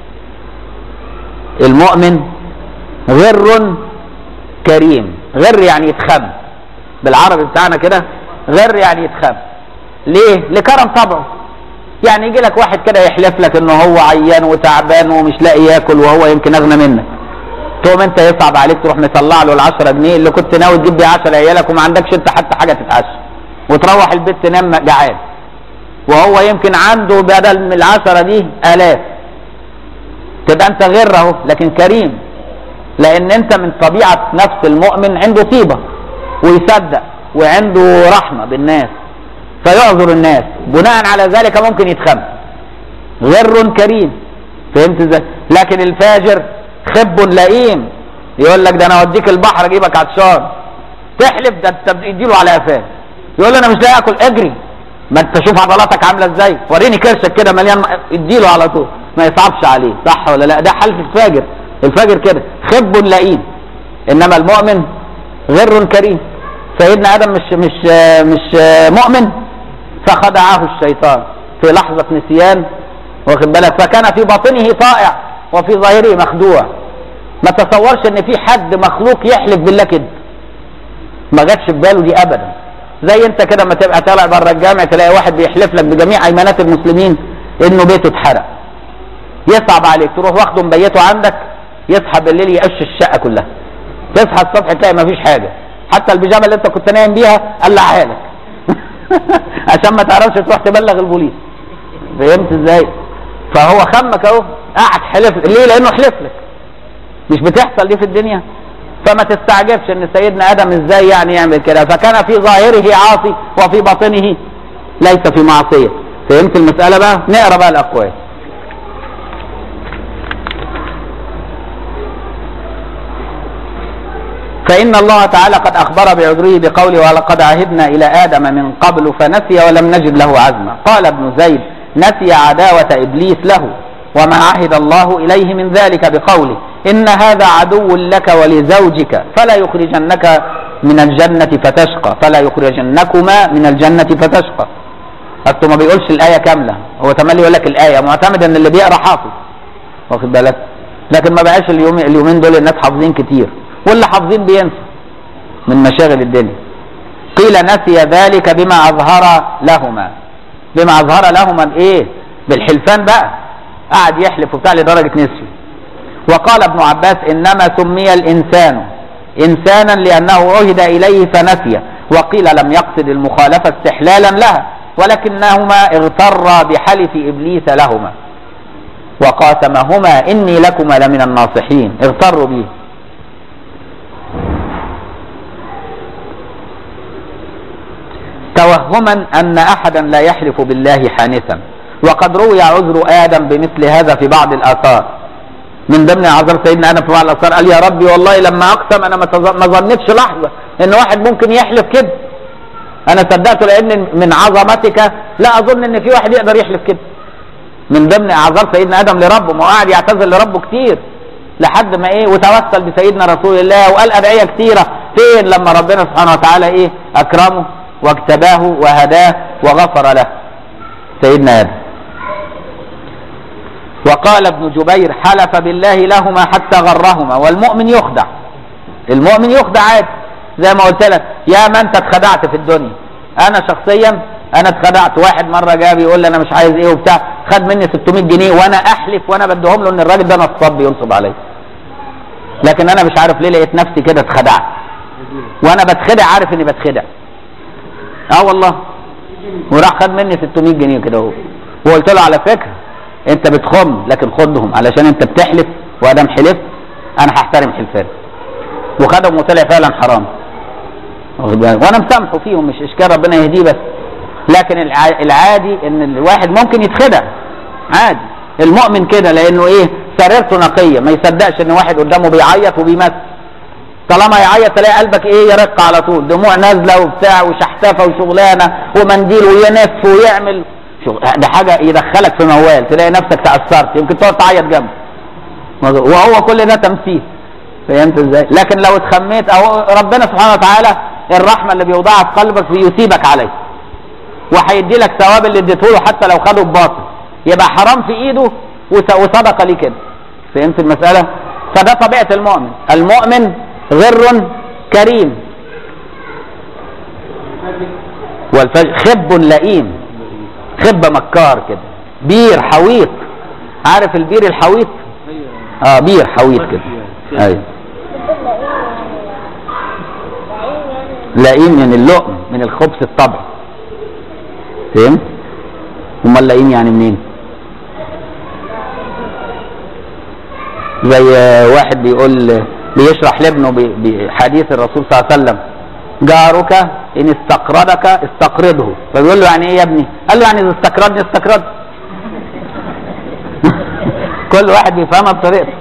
A: المؤمن غر كريم غر يعني يتخم بالعربي بتاعنا كده غر يعني يتخم ليه لكرم طبعه يعني يجي لك واحد كده يحلف لك انه هو عيان وتعبان ومش لاقي ياكل وهو يمكن اغنى منك تقوم انت يصعب عليك تروح مطلع له ال 10 جنيه اللي كنت ناوي تجيب بيه 10 عيالك وما عندكش انت حتى حاجه تتعشى وتروح البيت تنام جعان وهو يمكن عنده بدل من العشرة دي آلاف تبقى انت غير اهو لكن كريم لان انت من طبيعة نفس المؤمن عنده طيبة ويصدق وعنده رحمة بالناس فيعذر الناس بناء على ذلك ممكن يتخم غر كريم فهمت ازاي لكن الفاجر خب لئيم يقول لك ده انا اوديك البحر اجيبك عطشان تحلف ده انت بتديله على قفاه يقول له انا مش لاقي اكل اجري ما انت شوف عضلاتك عامله ازاي وريني كرشك كده مليان اديله على طول ما يصعبش عليه صح ولا لا ده حلف الفاجر الفاجر كده خب لئيم انما المؤمن غر كريم سيدنا ادم مش مش مش مؤمن فخدعه الشيطان في لحظه نسيان واخد بالك فكان في باطنه طائع وفي ظاهره مخدوع ما تصورش ان في حد مخلوق يحلف بالله كده ما جاتش في باله دي ابدا زي انت كده ما تبقى طالع بره الجامع تلاقي واحد بيحلف لك بجميع ايمانات المسلمين انه بيته اتحرق يصعب عليك تروح واخده مبيته عندك يصحى بالليل يقش الشقه كلها تصحى الصبح تلاقي ما فيش حاجه حتى البيجامه اللي انت كنت نايم بيها قلعها لك عشان ما تعرفش تروح تبلغ البوليس فهمت ازاي فهو خمك اهو قاعد حلف ليه لانه حلف لك مش بتحصل دي في الدنيا فما تستعجبش ان سيدنا ادم ازاي يعني يعمل كده فكان في ظاهره عاصي وفي باطنه ليس في معصيه فهمت المساله بقى نقرا بقى الاقوال فإن الله تعالى قد أخبر بعذره بقوله ولقد عهدنا إلى آدم من قبل فنسي ولم نجد له عزما قال ابن زيد نسي عداوة إبليس له وما عهد الله إليه من ذلك بقوله إن هذا عدو لك ولزوجك فلا يخرجنك من الجنة فتشقى فلا يخرجنكما من الجنة فتشقى أصله ما بيقولش الآية كاملة هو تملي يقول لك الآية معتمد إن اللي بيقرأ حافظ واخد بالك لكن ما بقاش اليوم اليومين دول الناس حافظين كتير واللي حافظين بينسوا من مشاغل الدنيا قيل نسي ذلك بما أظهر لهما بما أظهر لهما بإيه بالحلفان بقى قعد يحلف وبتاع لدرجة نسي وقال ابن عباس إنما سمي الإنسان إنسانا لأنه عهد إليه فنسي وقيل لم يقصد المخالفة استحلالا لها ولكنهما اغترا بحلف إبليس لهما وقاسمهما إني لكما لمن الناصحين اغتروا به توهما أن أحدا لا يحلف بالله حانثا وقد روي عذر آدم بمثل هذا في بعض الآثار من ضمن اعذار سيدنا آدم في بعض الآثار قال يا ربي والله لما أقسم أنا ما تظ- ما ظنيتش لحظة إن واحد ممكن يحلف كده أنا صدقته لأن من عظمتك لا أظن إن في واحد يقدر يحلف كده من ضمن اعذار سيدنا ادم لربه ما هو قاعد يعتذر لربه كتير لحد ما ايه وتوسل بسيدنا رسول الله وقال ادعيه كتيره فين لما ربنا سبحانه وتعالى ايه اكرمه واجتباه وهداه وغفر له سيدنا ادم وقال ابن جبير حلف بالله لهما حتى غرهما والمؤمن يخدع المؤمن يخدع عادي زي ما قلت لك يا ما انت اتخدعت في الدنيا انا شخصيا انا اتخدعت واحد مره جه بيقول لي انا مش عايز ايه وبتاع خد مني 600 جنيه وانا احلف وانا بديهم له ان الراجل ده نصاب بينصب عليا لكن انا مش عارف ليه لقيت نفسي كده اتخدعت وانا بتخدع عارف اني بتخدع اه والله وراح خد مني 600 جنيه كده اهو وقلت له على فكره انت بتخم لكن خدهم علشان انت بتحلف وادام حلفت انا هحترم حلفانك وخدهم وطلع فعلا حرام واخد بالك؟ وانا مسامحه فيهم مش اشكال ربنا يهديه بس لكن الع- العادي ان الواحد ممكن يتخدع عادي المؤمن كده لانه ايه سريرته نقيه ما يصدقش ان واحد قدامه بيعيط وبيمثل طالما يعيط تلاقي قلبك ايه يرق على طول دموع نازله وبتاع وشحتفه وشغلانه ومنديل وينف ويعمل شغل ده حاجه يدخلك في موال تلاقي نفسك تاثرت يمكن تقعد تعيط جنبه وهو كل ده تمثيل فهمت ازاي لكن لو اتخميت او ربنا سبحانه وتعالى الرحمه اللي بيوضعها في قلبك بيثيبك عليه وهيدي لك ثواب اللي اديته له حتى لو خده بباطل يبقى حرام في ايده وس- وصدقه ليه كده فهمت المساله فده طبيعه المؤمن المؤمن غر كريم والفجر خب لئيم خب مكار كده بير حويط عارف البير الحويط اه بير حويط كده ايوه لئيم من اللؤم من الخبث الطبع فهمت امال لئيم يعني منين زي واحد بيقول بيشرح لابنه ب- بحديث الرسول صلى الله عليه وسلم جارك ان استقرضك استقرضه فبيقول له يعني ايه يا ابني قال له يعني اذا استقرضني استقرض كل واحد بيفهمها بطريقته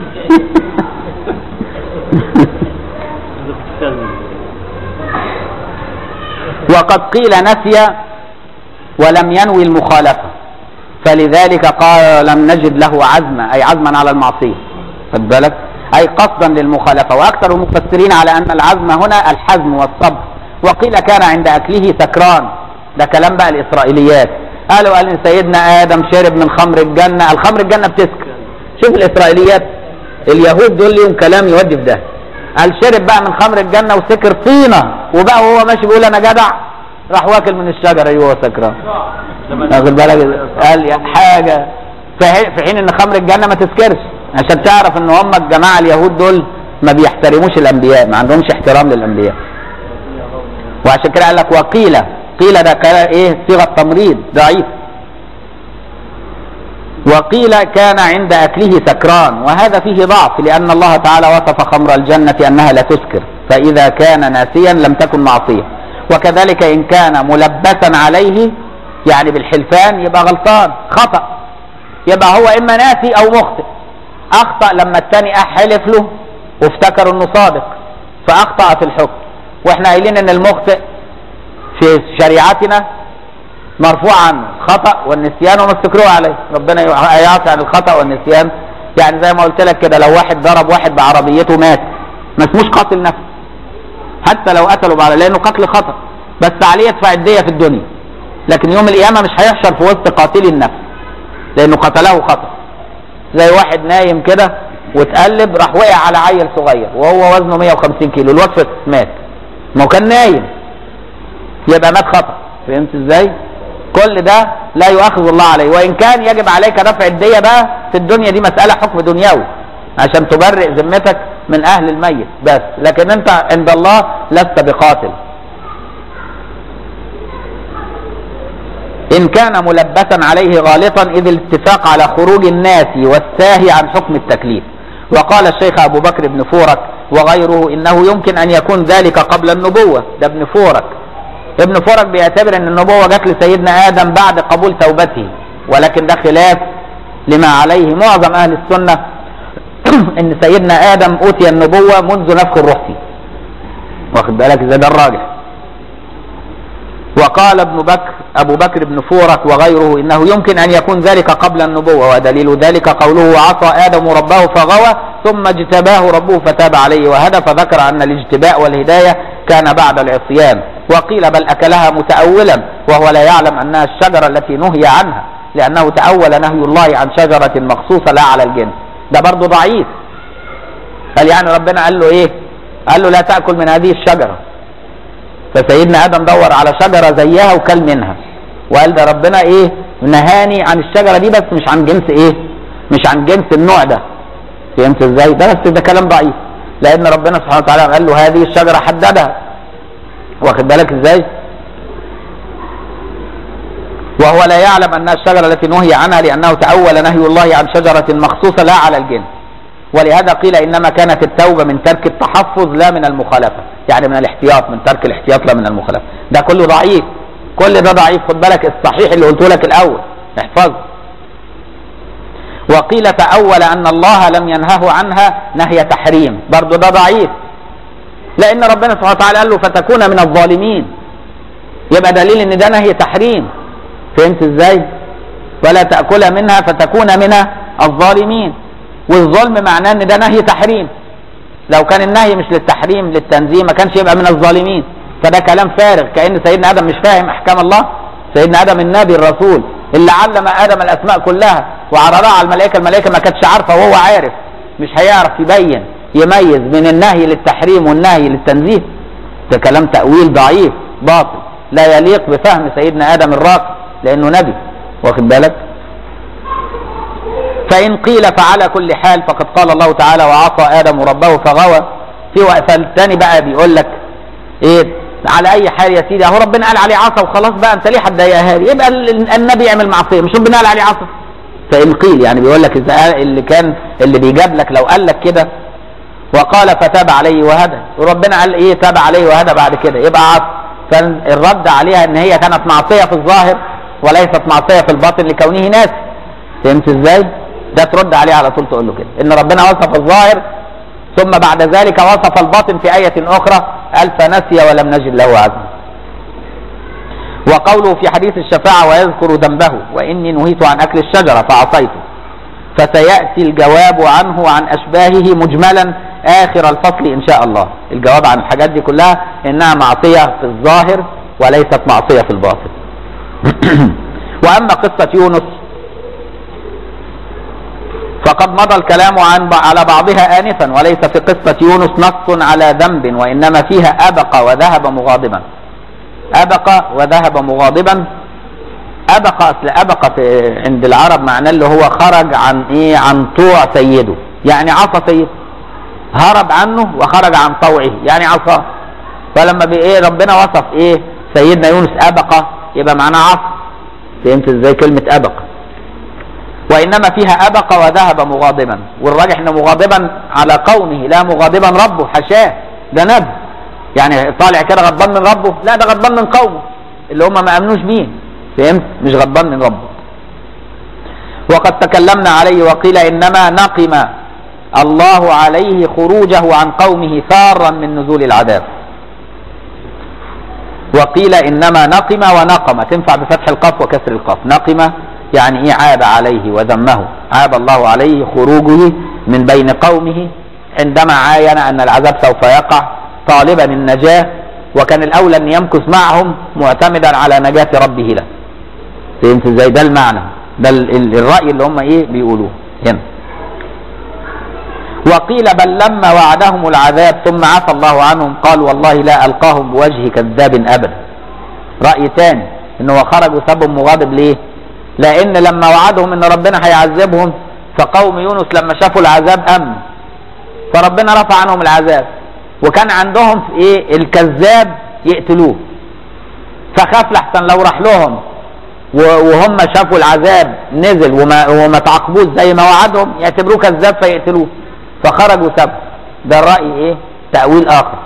A: وقد قيل نسي ولم ينوي المخالفة فلذلك قال لم نجد له عزما أي عزما على المعصية خد بالك أي قصدا للمخالفة وأكثر المفسرين على أن العزم هنا الحزم والصبر وقيل كان عند أكله سكران ده كلام بقى الإسرائيليات قالوا قال إن سيدنا آدم شرب من خمر الجنة الخمر الجنة بتسكر شوف الإسرائيليات اليهود دول ليهم كلام يودي في ده قال شرب بقى من خمر الجنة وسكر طينة وبقى وهو ماشي بيقول أنا جدع راح واكل من الشجرة أيوه سكران واخد بالك قال يا حاجه في حين- في حين ان خمر الجنه ما تسكرش عشان تعرف ان هم الجماعه اليهود دول ما بيحترموش الانبياء ما عندهمش احترام للانبياء وعشان كده قال لك وقيل قيل ده كلا- ايه صيغه تمريض ضعيف وقيل كان عند اكله سكران وهذا فيه ضعف لان الله تعالى وصف خمر الجنه انها لا تسكر فاذا كان ناسيا لم تكن معصيه وكذلك ان كان ملبسا عليه يعني بالحلفان يبقى غلطان خطا يبقى هو اما ناسي او مخطئ اخطا لما الثاني حلف له وافتكر انه صادق فاخطا في الحكم واحنا قايلين ان المخطئ في شريعتنا مرفوع عنه خطا والنسيان وما استكروه عليه ربنا يعفي عن الخطا والنسيان يعني زي ما قلت لك كده لو واحد ضرب واحد بعربيته مات ما اسموش قاتل نفس حتى لو قتله بعد لانه قتل خطأ بس عليه يدفع الدية في الدنيا لكن يوم القيامة مش هيحشر في وسط قاتلي النفس لانه قتله خطأ زي واحد نايم كده واتقلب راح وقع على عيل صغير وهو وزنه 150 كيلو الواد مات ما هو كان نايم يبقى مات خطأ فهمت ازاي؟ كل ده لا يؤاخذ الله عليه وان كان يجب عليك دفع الدية بقى في الدنيا دي مسألة حكم دنيوي عشان تبرئ ذمتك من اهل الميت بس لكن انت عند الله لست بقاتل ان كان ملبسا عليه غالطا اذ الاتفاق على خروج الناس والساهي عن حكم التكليف وقال الشيخ ابو بكر بن فورك وغيره انه يمكن ان يكون ذلك قبل النبوة ده ابن فورك ابن فورك بيعتبر ان النبوة جت لسيدنا ادم بعد قبول توبته ولكن ده خلاف لما عليه معظم اهل السنة ان سيدنا ادم اوتي النبوة منذ نفخ الروح فيه واخد بالك اذا ده الراجح وقال ابن بكر ابو بكر بن فورك وغيره انه يمكن ان يكون ذلك قبل النبوة ودليل ذلك قوله عصى ادم ربه فغوى ثم اجتباه ربه فتاب عليه وهدى فذكر ان الاجتباء والهداية كان بعد العصيان وقيل بل اكلها متأولا وهو لا يعلم انها الشجرة التي نهي عنها لانه تأول نهي الله عن شجرة مخصوصة لا على الجنس ده برضه ضعيف قال يعني ربنا قال له ايه قال له لا تأكل من هذه الشجرة فسيدنا ادم دور على شجرة زيها وكل منها وقال ده ربنا ايه نهاني عن الشجرة دي بس مش عن جنس ايه مش عن جنس النوع ده فهمت ازاي ده بس ده كلام ضعيف لان ربنا سبحانه وتعالى قال له هذه الشجرة حددها واخد بالك ازاي وهو لا يعلم انها الشجرة التي نهي عنها لانه تأول نهي الله عن شجرة مخصوصة لا على الجنس ولهذا قيل انما كانت التوبة من ترك التحفظ لا من المخالفة يعني من الاحتياط من ترك الاحتياط لا من المخالفة ده كله ضعيف كل ده ضعيف خد بالك الصحيح اللي قلته لك الاول احفظه وقيل تأول ان الله لم ينهه عنها نهي تحريم برضه ده ضعيف لان ربنا سبحانه وتعالى قال له فتكون من الظالمين يبقى دليل ان ده نهي تحريم فهمت ازاي ولا تأكل منها فتكون من الظالمين والظلم معناه ان ده نهي تحريم لو كان النهي مش للتحريم للتنزيه ما كانش يبقى من الظالمين فده كلام فارغ كأن سيدنا آدم مش فاهم أحكام الله سيدنا آدم النبي الرسول اللي علم آدم الأسماء كلها وعرضها على الملائكة الملائكة ما كانتش عارفة وهو عارف مش هيعرف يبين يميز بين النهي للتحريم والنهي للتنزيه ده كلام تأويل ضعيف باطل لا يليق بفهم سيدنا آدم الراقي لأنه نبي واخد بالك فإن قيل فعلى كل حال فقد قال الله تعالى وعصى آدم ربه فغوى في وقت الثاني بقى بيقول لك ايه على اي حال يا سيدي اهو ربنا قال عليه عصى وخلاص بقى انت ليه هتضايقها لي يبقى النبي يعمل معصيه مش ربنا قال عليه عصى فان قيل يعني بيقول لك اذا اللي كان اللي بيجاب لك لو قال لك كده وقال فتاب عليه وهدى وربنا قال ايه تاب عليه وهدى بعد كده يبقى عصى فالرد عليها ان هي كانت معصيه في الظاهر وليست معصيه في الباطن لكونه ناس فهمت ازاي؟ ده ترد عليه على طول تقول له كده ان ربنا وصف الظاهر ثم بعد ذلك وصف الباطن في آية أخرى قال فنسي ولم نجد له عزما وقوله في حديث الشفاعة ويذكر ذنبه وإني نهيت عن أكل الشجرة فعصيته فسيأتي الجواب عنه عن أشباهه مجملا آخر الفصل إن شاء الله الجواب عن الحاجات دي كلها إنها معصية في الظاهر وليست معصية في الباطن وأما قصة يونس فقد مضى الكلام عن على بعضها آنفا وليس في قصة يونس نص على ذنب وإنما فيها أبق وذهب مغاضبا أبق وذهب مغاضبا أبق أصل أبق في عند العرب معناه اللي هو خرج عن إيه عن طوع سيده يعني عصى سيده هرب عنه وخرج عن طوعه يعني عصاه فلما بإيه ربنا وصف إيه سيدنا يونس أبق يبقى معناه عصى فهمت إزاي كلمة أبق وإنما فيها أبق وذهب مغاضبا والراجح إنه مغاضبا على قومه لا مغاضبا ربه حشاه ده نبي يعني طالع كده غضبان من ربه لا ده غضبان من قومه اللي هم ما امنوش بيه فهمت مش غضبان من ربه وقد تكلمنا عليه وقيل انما نقم الله عليه خروجه عن قومه ثارا من نزول العذاب وقيل انما نقم ونقم تنفع بفتح القاف وكسر القاف نقم يعني ايه عاب عليه وذمه عاب الله عليه خروجه من بين قومه عندما عاين ان العذاب سوف يقع طالبا النجاة وكان الاولى ان يمكث معهم معتمدا على نجاة ربه له فهمت ازاي ده المعنى ده ال- ال- الرأي اللي هم ايه بيقولوه هنا وقيل بل لما وعدهم العذاب ثم عفى الله عنهم قال والله لا ألقاهم بوجه كذاب أبدا رأي تاني إن هو خرج وسابهم مغاضب ليه لأن لما وعدهم إن ربنا هيعذبهم فقوم يونس لما شافوا العذاب أمن فربنا رفع عنهم العذاب وكان عندهم في إيه الكذاب يقتلوه فخاف لحسن لو راح لهم و- وهم شافوا العذاب نزل وما وما تعاقبوش زي ما وعدهم يعتبروه كذاب فيقتلوه فخرج وساب ده الرأي ايه تأويل آخر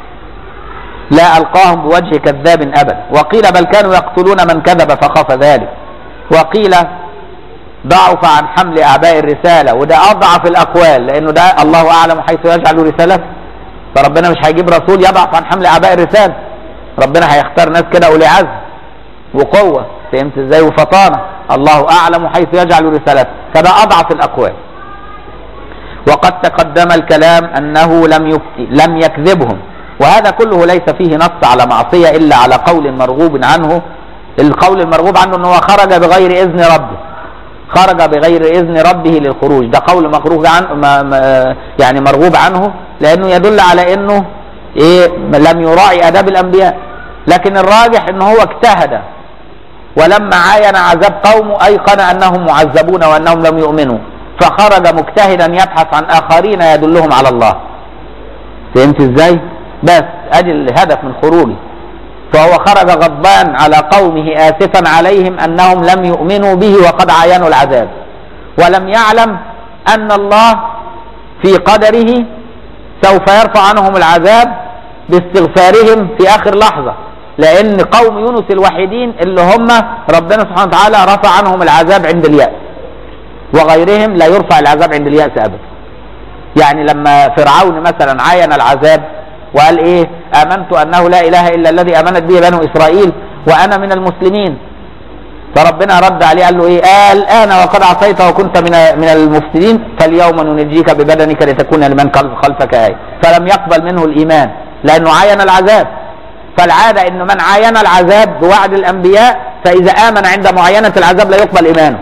A: لا ألقاهم بوجه كذاب أبدا وقيل بل كانوا يقتلون من كذب فخاف ذلك وقيل ضعف عن حمل أعباء الرسالة وده أضعف الأقوال لأنه ده الله أعلم حيث يجعل رسالته فربنا مش هيجيب رسول يضعف عن حمل أعباء الرسالة ربنا هيختار ناس كده أولي عزم وقوة فهمت ازاي وفطانة الله أعلم حيث يجعل رسالته فده أضعف الأقوال وقد تقدم الكلام أنه لم يفتي لم يكذبهم وهذا كله ليس فيه نص على معصية إلا على قول مرغوب عنه القول المرغوب عنه أنه خرج بغير إذن ربه خرج بغير إذن ربه للخروج ده قول مخروج عن ما ما يعني مرغوب عنه لأنه يدل على أنه إيه لم يراعي آداب الأنبياء لكن الراجح أنه هو اجتهد ولما عاين عذاب قومه أيقن أنهم معذبون وأنهم لم يؤمنوا فخرج مجتهدا يبحث عن آخرين يدلهم على الله فهمت ازاي بس ادي الهدف من خروجه فهو خرج غضبان على قومه آسفا عليهم أنهم لم يؤمنوا به وقد عاينوا العذاب ولم يعلم أن الله في قدره سوف يرفع عنهم العذاب باستغفارهم في آخر لحظة لأن قوم يونس الوحيدين اللي هم ربنا سبحانه وتعالى رفع عنهم العذاب عند اليأس وغيرهم لا يرفع العذاب عند اليأس أبدا يعني لما فرعون مثلا عاين العذاب وقال ايه امنت انه لا اله الا الذي امنت به بنو اسرائيل وانا من المسلمين فربنا رد عليه قال له ايه آه الان وقد عصيت وكنت من من المفسدين فاليوم ننجيك ببدنك لتكون لمن خلفك ايه فلم يقبل منه الايمان لانه عاين العذاب فالعاده ان من عاين العذاب بوعد الانبياء فاذا امن عند معاينه العذاب لا يقبل ايمانه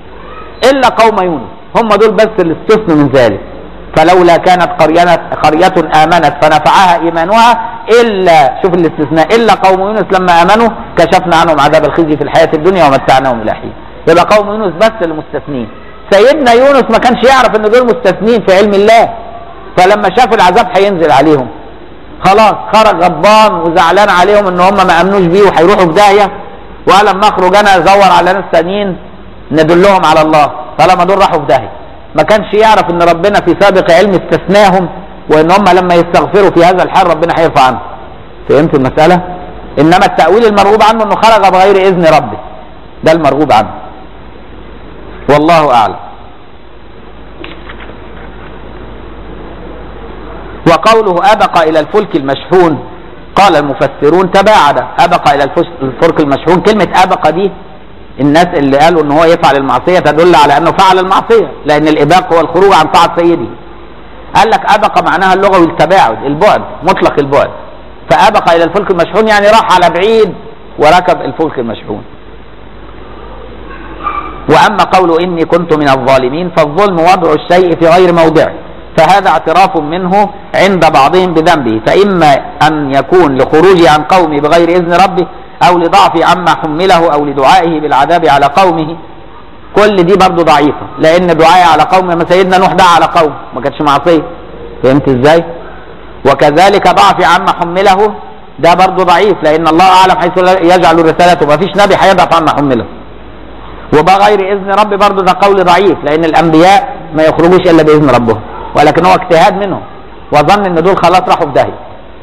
A: الا قوم يونس هم دول بس اللي استثنوا من ذلك فلولا كانت قرية قرية آمنت فنفعها إيمانها إلا شوف الاستثناء إلا قوم يونس لما آمنوا كشفنا عنهم عذاب الخزي في الحياة الدنيا ومتعناهم إلى حين يبقى قوم يونس بس المستثنين سيدنا يونس ما كانش يعرف ان دول مستثنين في علم الله فلما شاف العذاب هينزل عليهم خلاص خرج غضبان وزعلان عليهم ان هم ما امنوش بيه وهيروحوا في داهيه وقال لما اخرج انا ازور على ناس ثانيين ندلهم على الله طالما دول راحوا في داهيه ما كانش يعرف ان ربنا في سابق علم استثناهم وان هم لما يستغفروا في هذا الحال ربنا هيرفع عنهم فهمت المسألة انما التأويل المرغوب عنه انه خرج بغير اذن ربه ده المرغوب عنه والله اعلم وقوله ابق الى الفلك المشحون قال المفسرون تباعد ابق الى الفلك المشحون كلمة ابق دي الناس اللي قالوا ان هو يفعل المعصيه تدل على انه فعل المعصيه لان الاباق هو الخروج عن طاعه سيده قال لك ابق معناها اللغوي التباعد البعد مطلق البعد فابق الى الفلك المشحون يعني راح على بعيد وركب الفلك المشحون واما قوله اني كنت من الظالمين فالظلم وضع الشيء في غير موضعه فهذا اعتراف منه عند بعضهم بذنبه فاما ان يكون لخروجه عن قومه بغير اذن ربه او لضعف عما حمله او لدعائه بالعذاب على قومه كل دي برضه ضعيفة لان دعائه على قوم ما سيدنا نوح دعا على قوم ما كانتش معصية فهمت ازاي وكذلك ضعف عما حمله ده برضه ضعيف لان الله اعلم حيث يجعل رسالته ما فيش نبي هيضعف عما حمله وبغير اذن رب برضه ده قول ضعيف لان الانبياء ما يخرجوش الا باذن ربهم ولكن هو اجتهاد منهم وظن ان دول خلاص راحوا في داهيه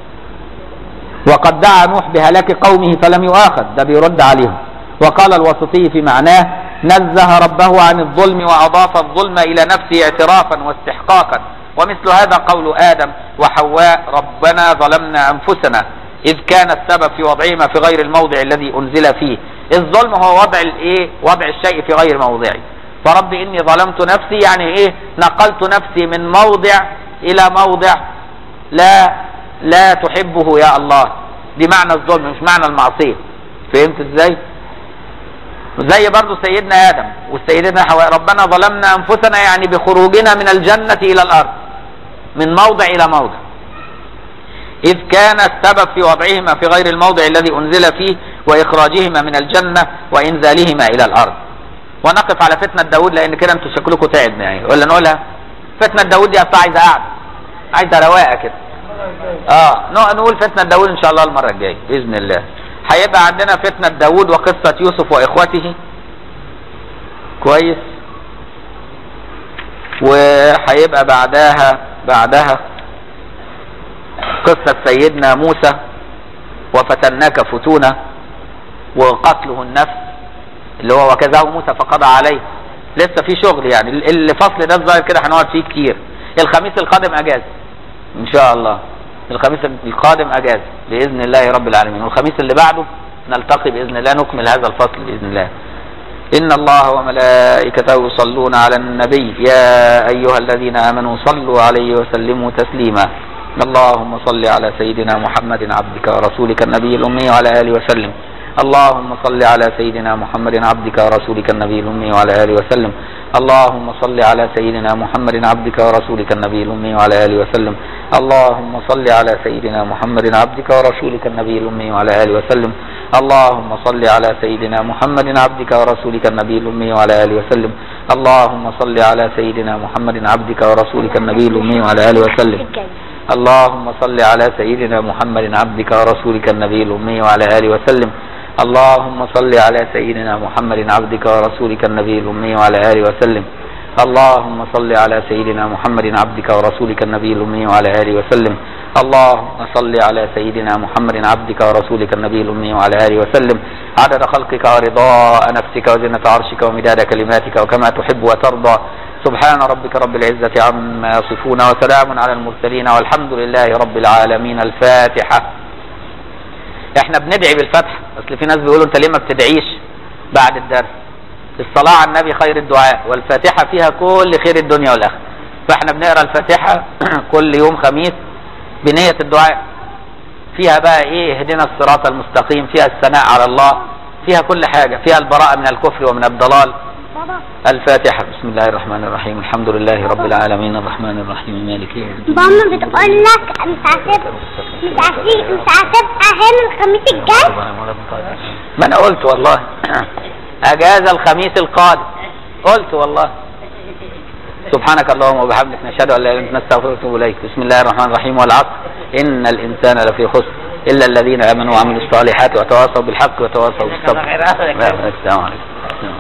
A: وقد دعا نوح بهلاك قومه فلم يؤاخذ ده بيرد عليهم وقال الوسطي في معناه نزه ربه عن الظلم وأضاف الظلم إلى نفسه اعترافا واستحقاقا ومثل هذا قول آدم وحواء ربنا ظلمنا أنفسنا إذ كان السبب في وضعهما في غير الموضع الذي أنزل فيه الظلم هو وضع الايه وضع الشيء في غير موضعه فرب اني ظلمت نفسي يعني ايه نقلت نفسي من موضع الى موضع لا لا تحبه يا الله دي معنى الظلم مش معنى المعصيه فهمت ازاي زي برضو سيدنا ادم والسيدنا حواء ربنا ظلمنا انفسنا يعني بخروجنا من الجنه الى الارض من موضع الى موضع إذ كان السبب في وضعهما في غير الموضع الذي أنزل فيه وإخراجهما من الجنة وإنزالهما إلى الأرض ونقف على فتنة داود لأن كده أنتوا شكلكم تعب يعني ولا نقولها فتنة داود دي أصلا عايزة قعدة عايزة رواقة كده اه نقول فتنة داود إن شاء الله المرة الجاية بإذن الله هيبقى عندنا فتنة داود وقصة يوسف وإخوته كويس وهيبقى بعدها بعدها قصة سيدنا موسى وفتناك فتونة وقتله النفس اللي هو وكذاه موسى فقضى عليه لسه في شغل يعني الفصل ده الظاهر كده هنقعد فيه كتير الخميس القادم اجازة ان شاء الله الخميس القادم اجازة باذن الله رب العالمين والخميس اللي بعده نلتقي باذن الله نكمل هذا الفصل باذن الله إن الله وملائكته يصلون على النبي يا أيها الذين آمنوا صلوا عليه وسلموا تسليما اللهم صل على سيدنا محمد عبدك ورسولك النبي الأمي وعلى آله وسلم اللهم صل على سيدنا محمد عبدك ورسولك النبي الأمي وعلى آله وسلم اللهم صل على سيدنا محمد عبدك ورسولك النبي الأمي وعلى آله وسلم اللهم صل على سيدنا محمد عبدك ورسولك النبي الأمي وعلى آله وسلم اللهم صل على سيدنا محمد عبدك ورسولك النبي الأمي وعلى آله وسلم اللهم صل على سيدنا محمد عبدك ورسولك النبي الأمي وعلى آله وسلم اللهم صل على سيدنا محمد عبدك ورسولك النبي الأمي وعلى آله وسلم اللهم صل على سيدنا محمد عبدك ورسولك النبي الأمي وعلى آله وسلم اللهم صل على سيدنا محمد عبدك ورسولك النبي الأمي وعلى آله وسلم اللهم صل على سيدنا محمد عبدك ورسولك النبي الأمي وعلى آله وسلم عدد خلقك ورضاء نفسك وزنة عرشك ومداد كلماتك وكما تحب وترضى سبحان ربك رب العزة عما يصفون وسلام على المرسلين والحمد لله رب العالمين الفاتحة احنا بندعي بالفتح اصل في ناس بيقولوا انت ليه ما بتدعيش بعد الدرس الصلاة على النبي خير الدعاء والفاتحة فيها كل خير الدنيا والآخرة فاحنا بنقرا الفاتحة كل يوم خميس بنية الدعاء فيها بقى ايه اهدنا الصراط المستقيم فيها الثناء على الله فيها كل حاجة فيها البراءة من الكفر ومن الضلال الفاتحة بسم الله الرحمن الرحيم الحمد لله رب العالمين الرحمن الرحيم مالك يوم الدين
B: ماما بتقول لك مش هسيب مش هسيب مش هتبقى هنا الخميس الجاي
A: ما انا قلت والله اجازة الخميس القادم قلت والله سبحانك اللهم وبحمدك نشهد ان لا اله الا انت نستغفرك ونتوب اليك بسم الله الرحمن الرحيم والعصر ان الانسان لفي خسر الا الذين امنوا وعملوا الصالحات وتواصوا بالحق وتواصوا بالصبر السلام عليكم